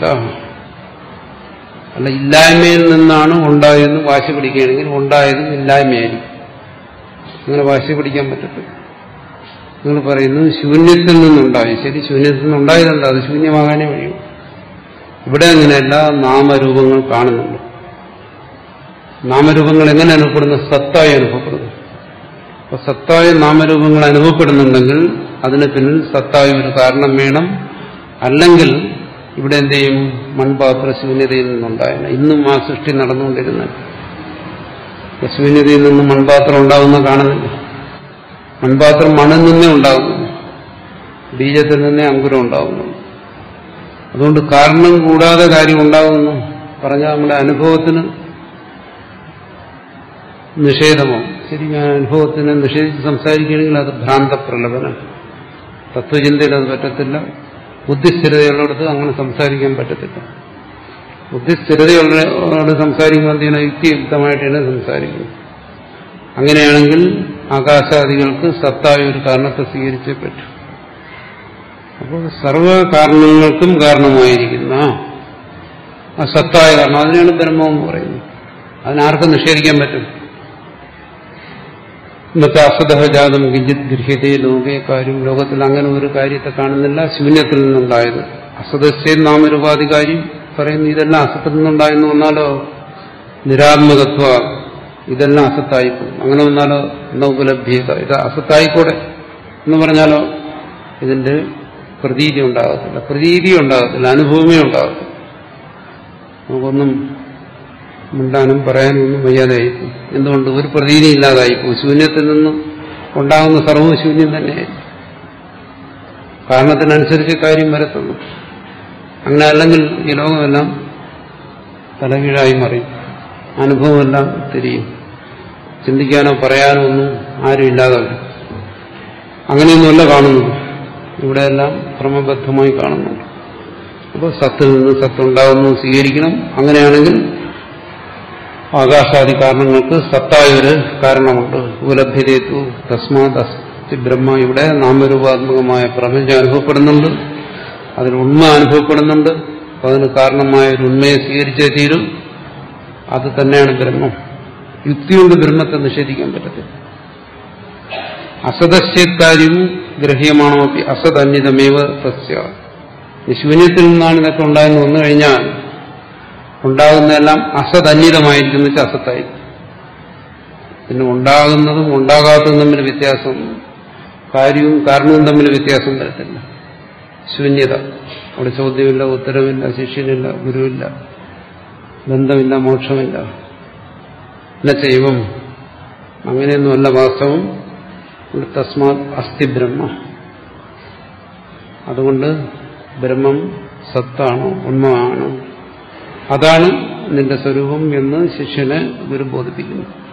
അല്ല ഇല്ലായ്മയിൽ നിന്നാണ് ഉണ്ടായതെന്ന് വാശി പിടിക്കുകയാണെങ്കിൽ ഉണ്ടായതും ഇല്ലായ്മയായിരിക്കും അങ്ങനെ വാശി പിടിക്കാൻ പറ്റത്തില്ല നിങ്ങൾ പറയുന്നു ശൂന്യത്തിൽ നിന്നുണ്ടായി ശരി ശൂന്യത്തിൽ നിന്നുണ്ടായതല്ല അത് ശൂന്യമാകാനേ വഴിയും ഇവിടെ അങ്ങനെയല്ല നാമരൂപങ്ങൾ കാണുന്നുണ്ട് നാമരൂപങ്ങൾ എങ്ങനെ അനുഭവപ്പെടുന്നു സത്തായി അനുഭവപ്പെടുന്നു അപ്പൊ സത്തായ നാമരൂപങ്ങൾ അനുഭവപ്പെടുന്നുണ്ടെങ്കിൽ അതിന് പിന്നിൽ സത്തായ ഒരു കാരണം വേണം അല്ലെങ്കിൽ ഇവിടെ എന്ത് ചെയ്യും മൺപാത്ര ശൂന്യതയിൽ നിന്നുണ്ടായില്ല ഇന്നും ആ സൃഷ്ടി നടന്നുകൊണ്ടിരുന്നത് ശൂന്യതയിൽ നിന്ന് മൺപാത്രം ഉണ്ടാകുന്ന കാണുന്നില്ല മൺപാത്രം മണ്ണിൽ നിന്നേ ഉണ്ടാകുന്നു ബീജത്തിൽ നിന്നേ അങ്കുരം ഉണ്ടാകുന്നു അതുകൊണ്ട് കാരണം കൂടാതെ കാര്യം ഉണ്ടാകുന്നു പറഞ്ഞാൽ നമ്മുടെ അനുഭവത്തിന് നിഷേധമോ ശരി ഞാൻ അനുഭവത്തിനെ നിഷേധിച്ച് സംസാരിക്കുകയാണെങ്കിൽ അത് ഭ്രാന്തപ്രലപനം തത്വചിന്തയിൽ അത് പറ്റത്തില്ല ബുദ്ധിസ്ഥിരതയുള്ളിടത്ത് അങ്ങനെ സംസാരിക്കാൻ പറ്റത്തില്ല ബുദ്ധിസ്ഥിരതയുള്ളവരോട് സംസാരിക്കുമ്പോൾ എന്ത് ചെയ്യണം യുക്തിയുക്തമായിട്ട് തന്നെ സംസാരിക്കണം അങ്ങനെയാണെങ്കിൽ ആകാശാദികൾക്ക് സത്തായ ഒരു കാരണത്തെ സ്വീകരിച്ചേ പറ്റൂ അപ്പോൾ സർവ കാരണങ്ങൾക്കും കാരണമായിരിക്കുന്ന ആ സത്തായ കാരണം അതിനാണ് ബ്രഹ്മം എന്ന് പറയുന്നത് അതിനാർക്കും നിഷേധിക്കാൻ പറ്റും ഇന്നത്തെ അസതജാതം കിഞ്ചിത് ഗൃഹ്യതേ ലോകേ കാര്യം ലോകത്തിൽ അങ്ങനെ ഒരു കാര്യത്തെ കാണുന്നില്ല ശൂന്യത്തിൽ നിന്നുണ്ടായത് അസദസ്യ നാമരൂപാധി കാര്യം പറയുന്നു ഇതെല്ലാം അസത്തിൽ നിന്നുണ്ടായെന്ന് വന്നാലോ നിരാത്മകത്വ ഇതെല്ലാം അസത്തായിപ്പോകും അങ്ങനെ വന്നാലോ എന്നാ ഉപലഭ്യത ഇത് അസത്തായിക്കൂടെ എന്ന് പറഞ്ഞാലോ ഇതിന്റെ പ്രതീതി ഉണ്ടാകത്തില്ല പ്രതീതി ഉണ്ടാകത്തില്ല അനുഭവമേ ഉണ്ടാകത്തില്ല നമുക്കൊന്നും മിണ്ടാനും പറയാനും ഒന്നും വയ്യാതായിപ്പോയി എന്തുകൊണ്ട് ഒരു പ്രതീതി ഇല്ലാതായിപ്പോയി ശൂന്യത്തിൽ നിന്ന് ഉണ്ടാകുന്ന സർവ്വ ശൂന്യം തന്നെയായിരിക്കും കാരണത്തിനനുസരിച്ച് കാര്യം വരത്തുള്ളൂ അങ്ങനെ അല്ലെങ്കിൽ ഈ ലോകമെല്ലാം തലകീഴായി മറിയും അനുഭവമെല്ലാം തിരിയും ചിന്തിക്കാനോ പറയാനോ ഒന്നും ആരും ഇല്ലാതെ വരും അങ്ങനെയൊന്നുമല്ല കാണുന്നത് ഇവിടെയെല്ലാം ക്രമബദ്ധമായി കാണുന്നുണ്ട് അപ്പോൾ സത്തിൽ നിന്ന് സത്തുണ്ടാകുന്നു സ്വീകരിക്കണം അങ്ങനെയാണെങ്കിൽ ആകാശാദി കാരണങ്ങൾക്ക് സത്തായ ഒരു കാരണമുണ്ട് ഉപലഭ്യതേത്തു തസ്മാത് അസ്തി ബ്രഹ്മ ഇവിടെ നാമരൂപാത്മകമായ പ്രപഞ്ചം അനുഭവപ്പെടുന്നുണ്ട് അതിൽ ഉണ്മ അനുഭവപ്പെടുന്നുണ്ട് അപ്പൊ അതിന് കാരണമായ ഒരു ഉണ്മയെ സ്വീകരിച്ചേ തീരും അത് തന്നെയാണ് ബ്രഹ്മം യുക്തി കൊണ്ട് ബ്രഹ്മത്തെ നിഷേധിക്കാൻ പറ്റത്തില്ല അസദസ്യക്കാര്യം ഗ്രഹ്യമാണോ അസദന്യതമേവ തസ്യ ഈ ശൂന്യത്തിൽ നിന്നാണ് ഇതൊക്കെ ഉണ്ടായെന്ന് വന്നു കഴിഞ്ഞാൽ ഉണ്ടാകുന്നതെല്ലാം അസതന്യതമായിരിക്കുന്ന വെച്ചാൽ അസത്തായി പിന്നെ ഉണ്ടാകുന്നതും ഉണ്ടാകാത്തതും തമ്മിൽ വ്യത്യാസം കാര്യവും കാരണവും തമ്മിൽ വ്യത്യാസം വരത്തില്ല ശൂന്യത അവിടെ ചോദ്യമില്ല ഉത്തരവില്ല ശിഷ്യനില്ല ഗുരുവില്ല ബന്ധമില്ല മോക്ഷമില്ല എന്ന ചെയ്വം അങ്ങനെയൊന്നുമല്ല വാസ്തവം ഇവിടെ തസ്മാത് അസ്ഥി ബ്രഹ്മ അതുകൊണ്ട് ബ്രഹ്മം സത്താണ് ഉണ്മയാണ് അതാണ് നിന്റെ സ്വരൂപം എന്ന് ശിഷ്യനെ ഗുരു ബോധിപ്പിക്കുന്നു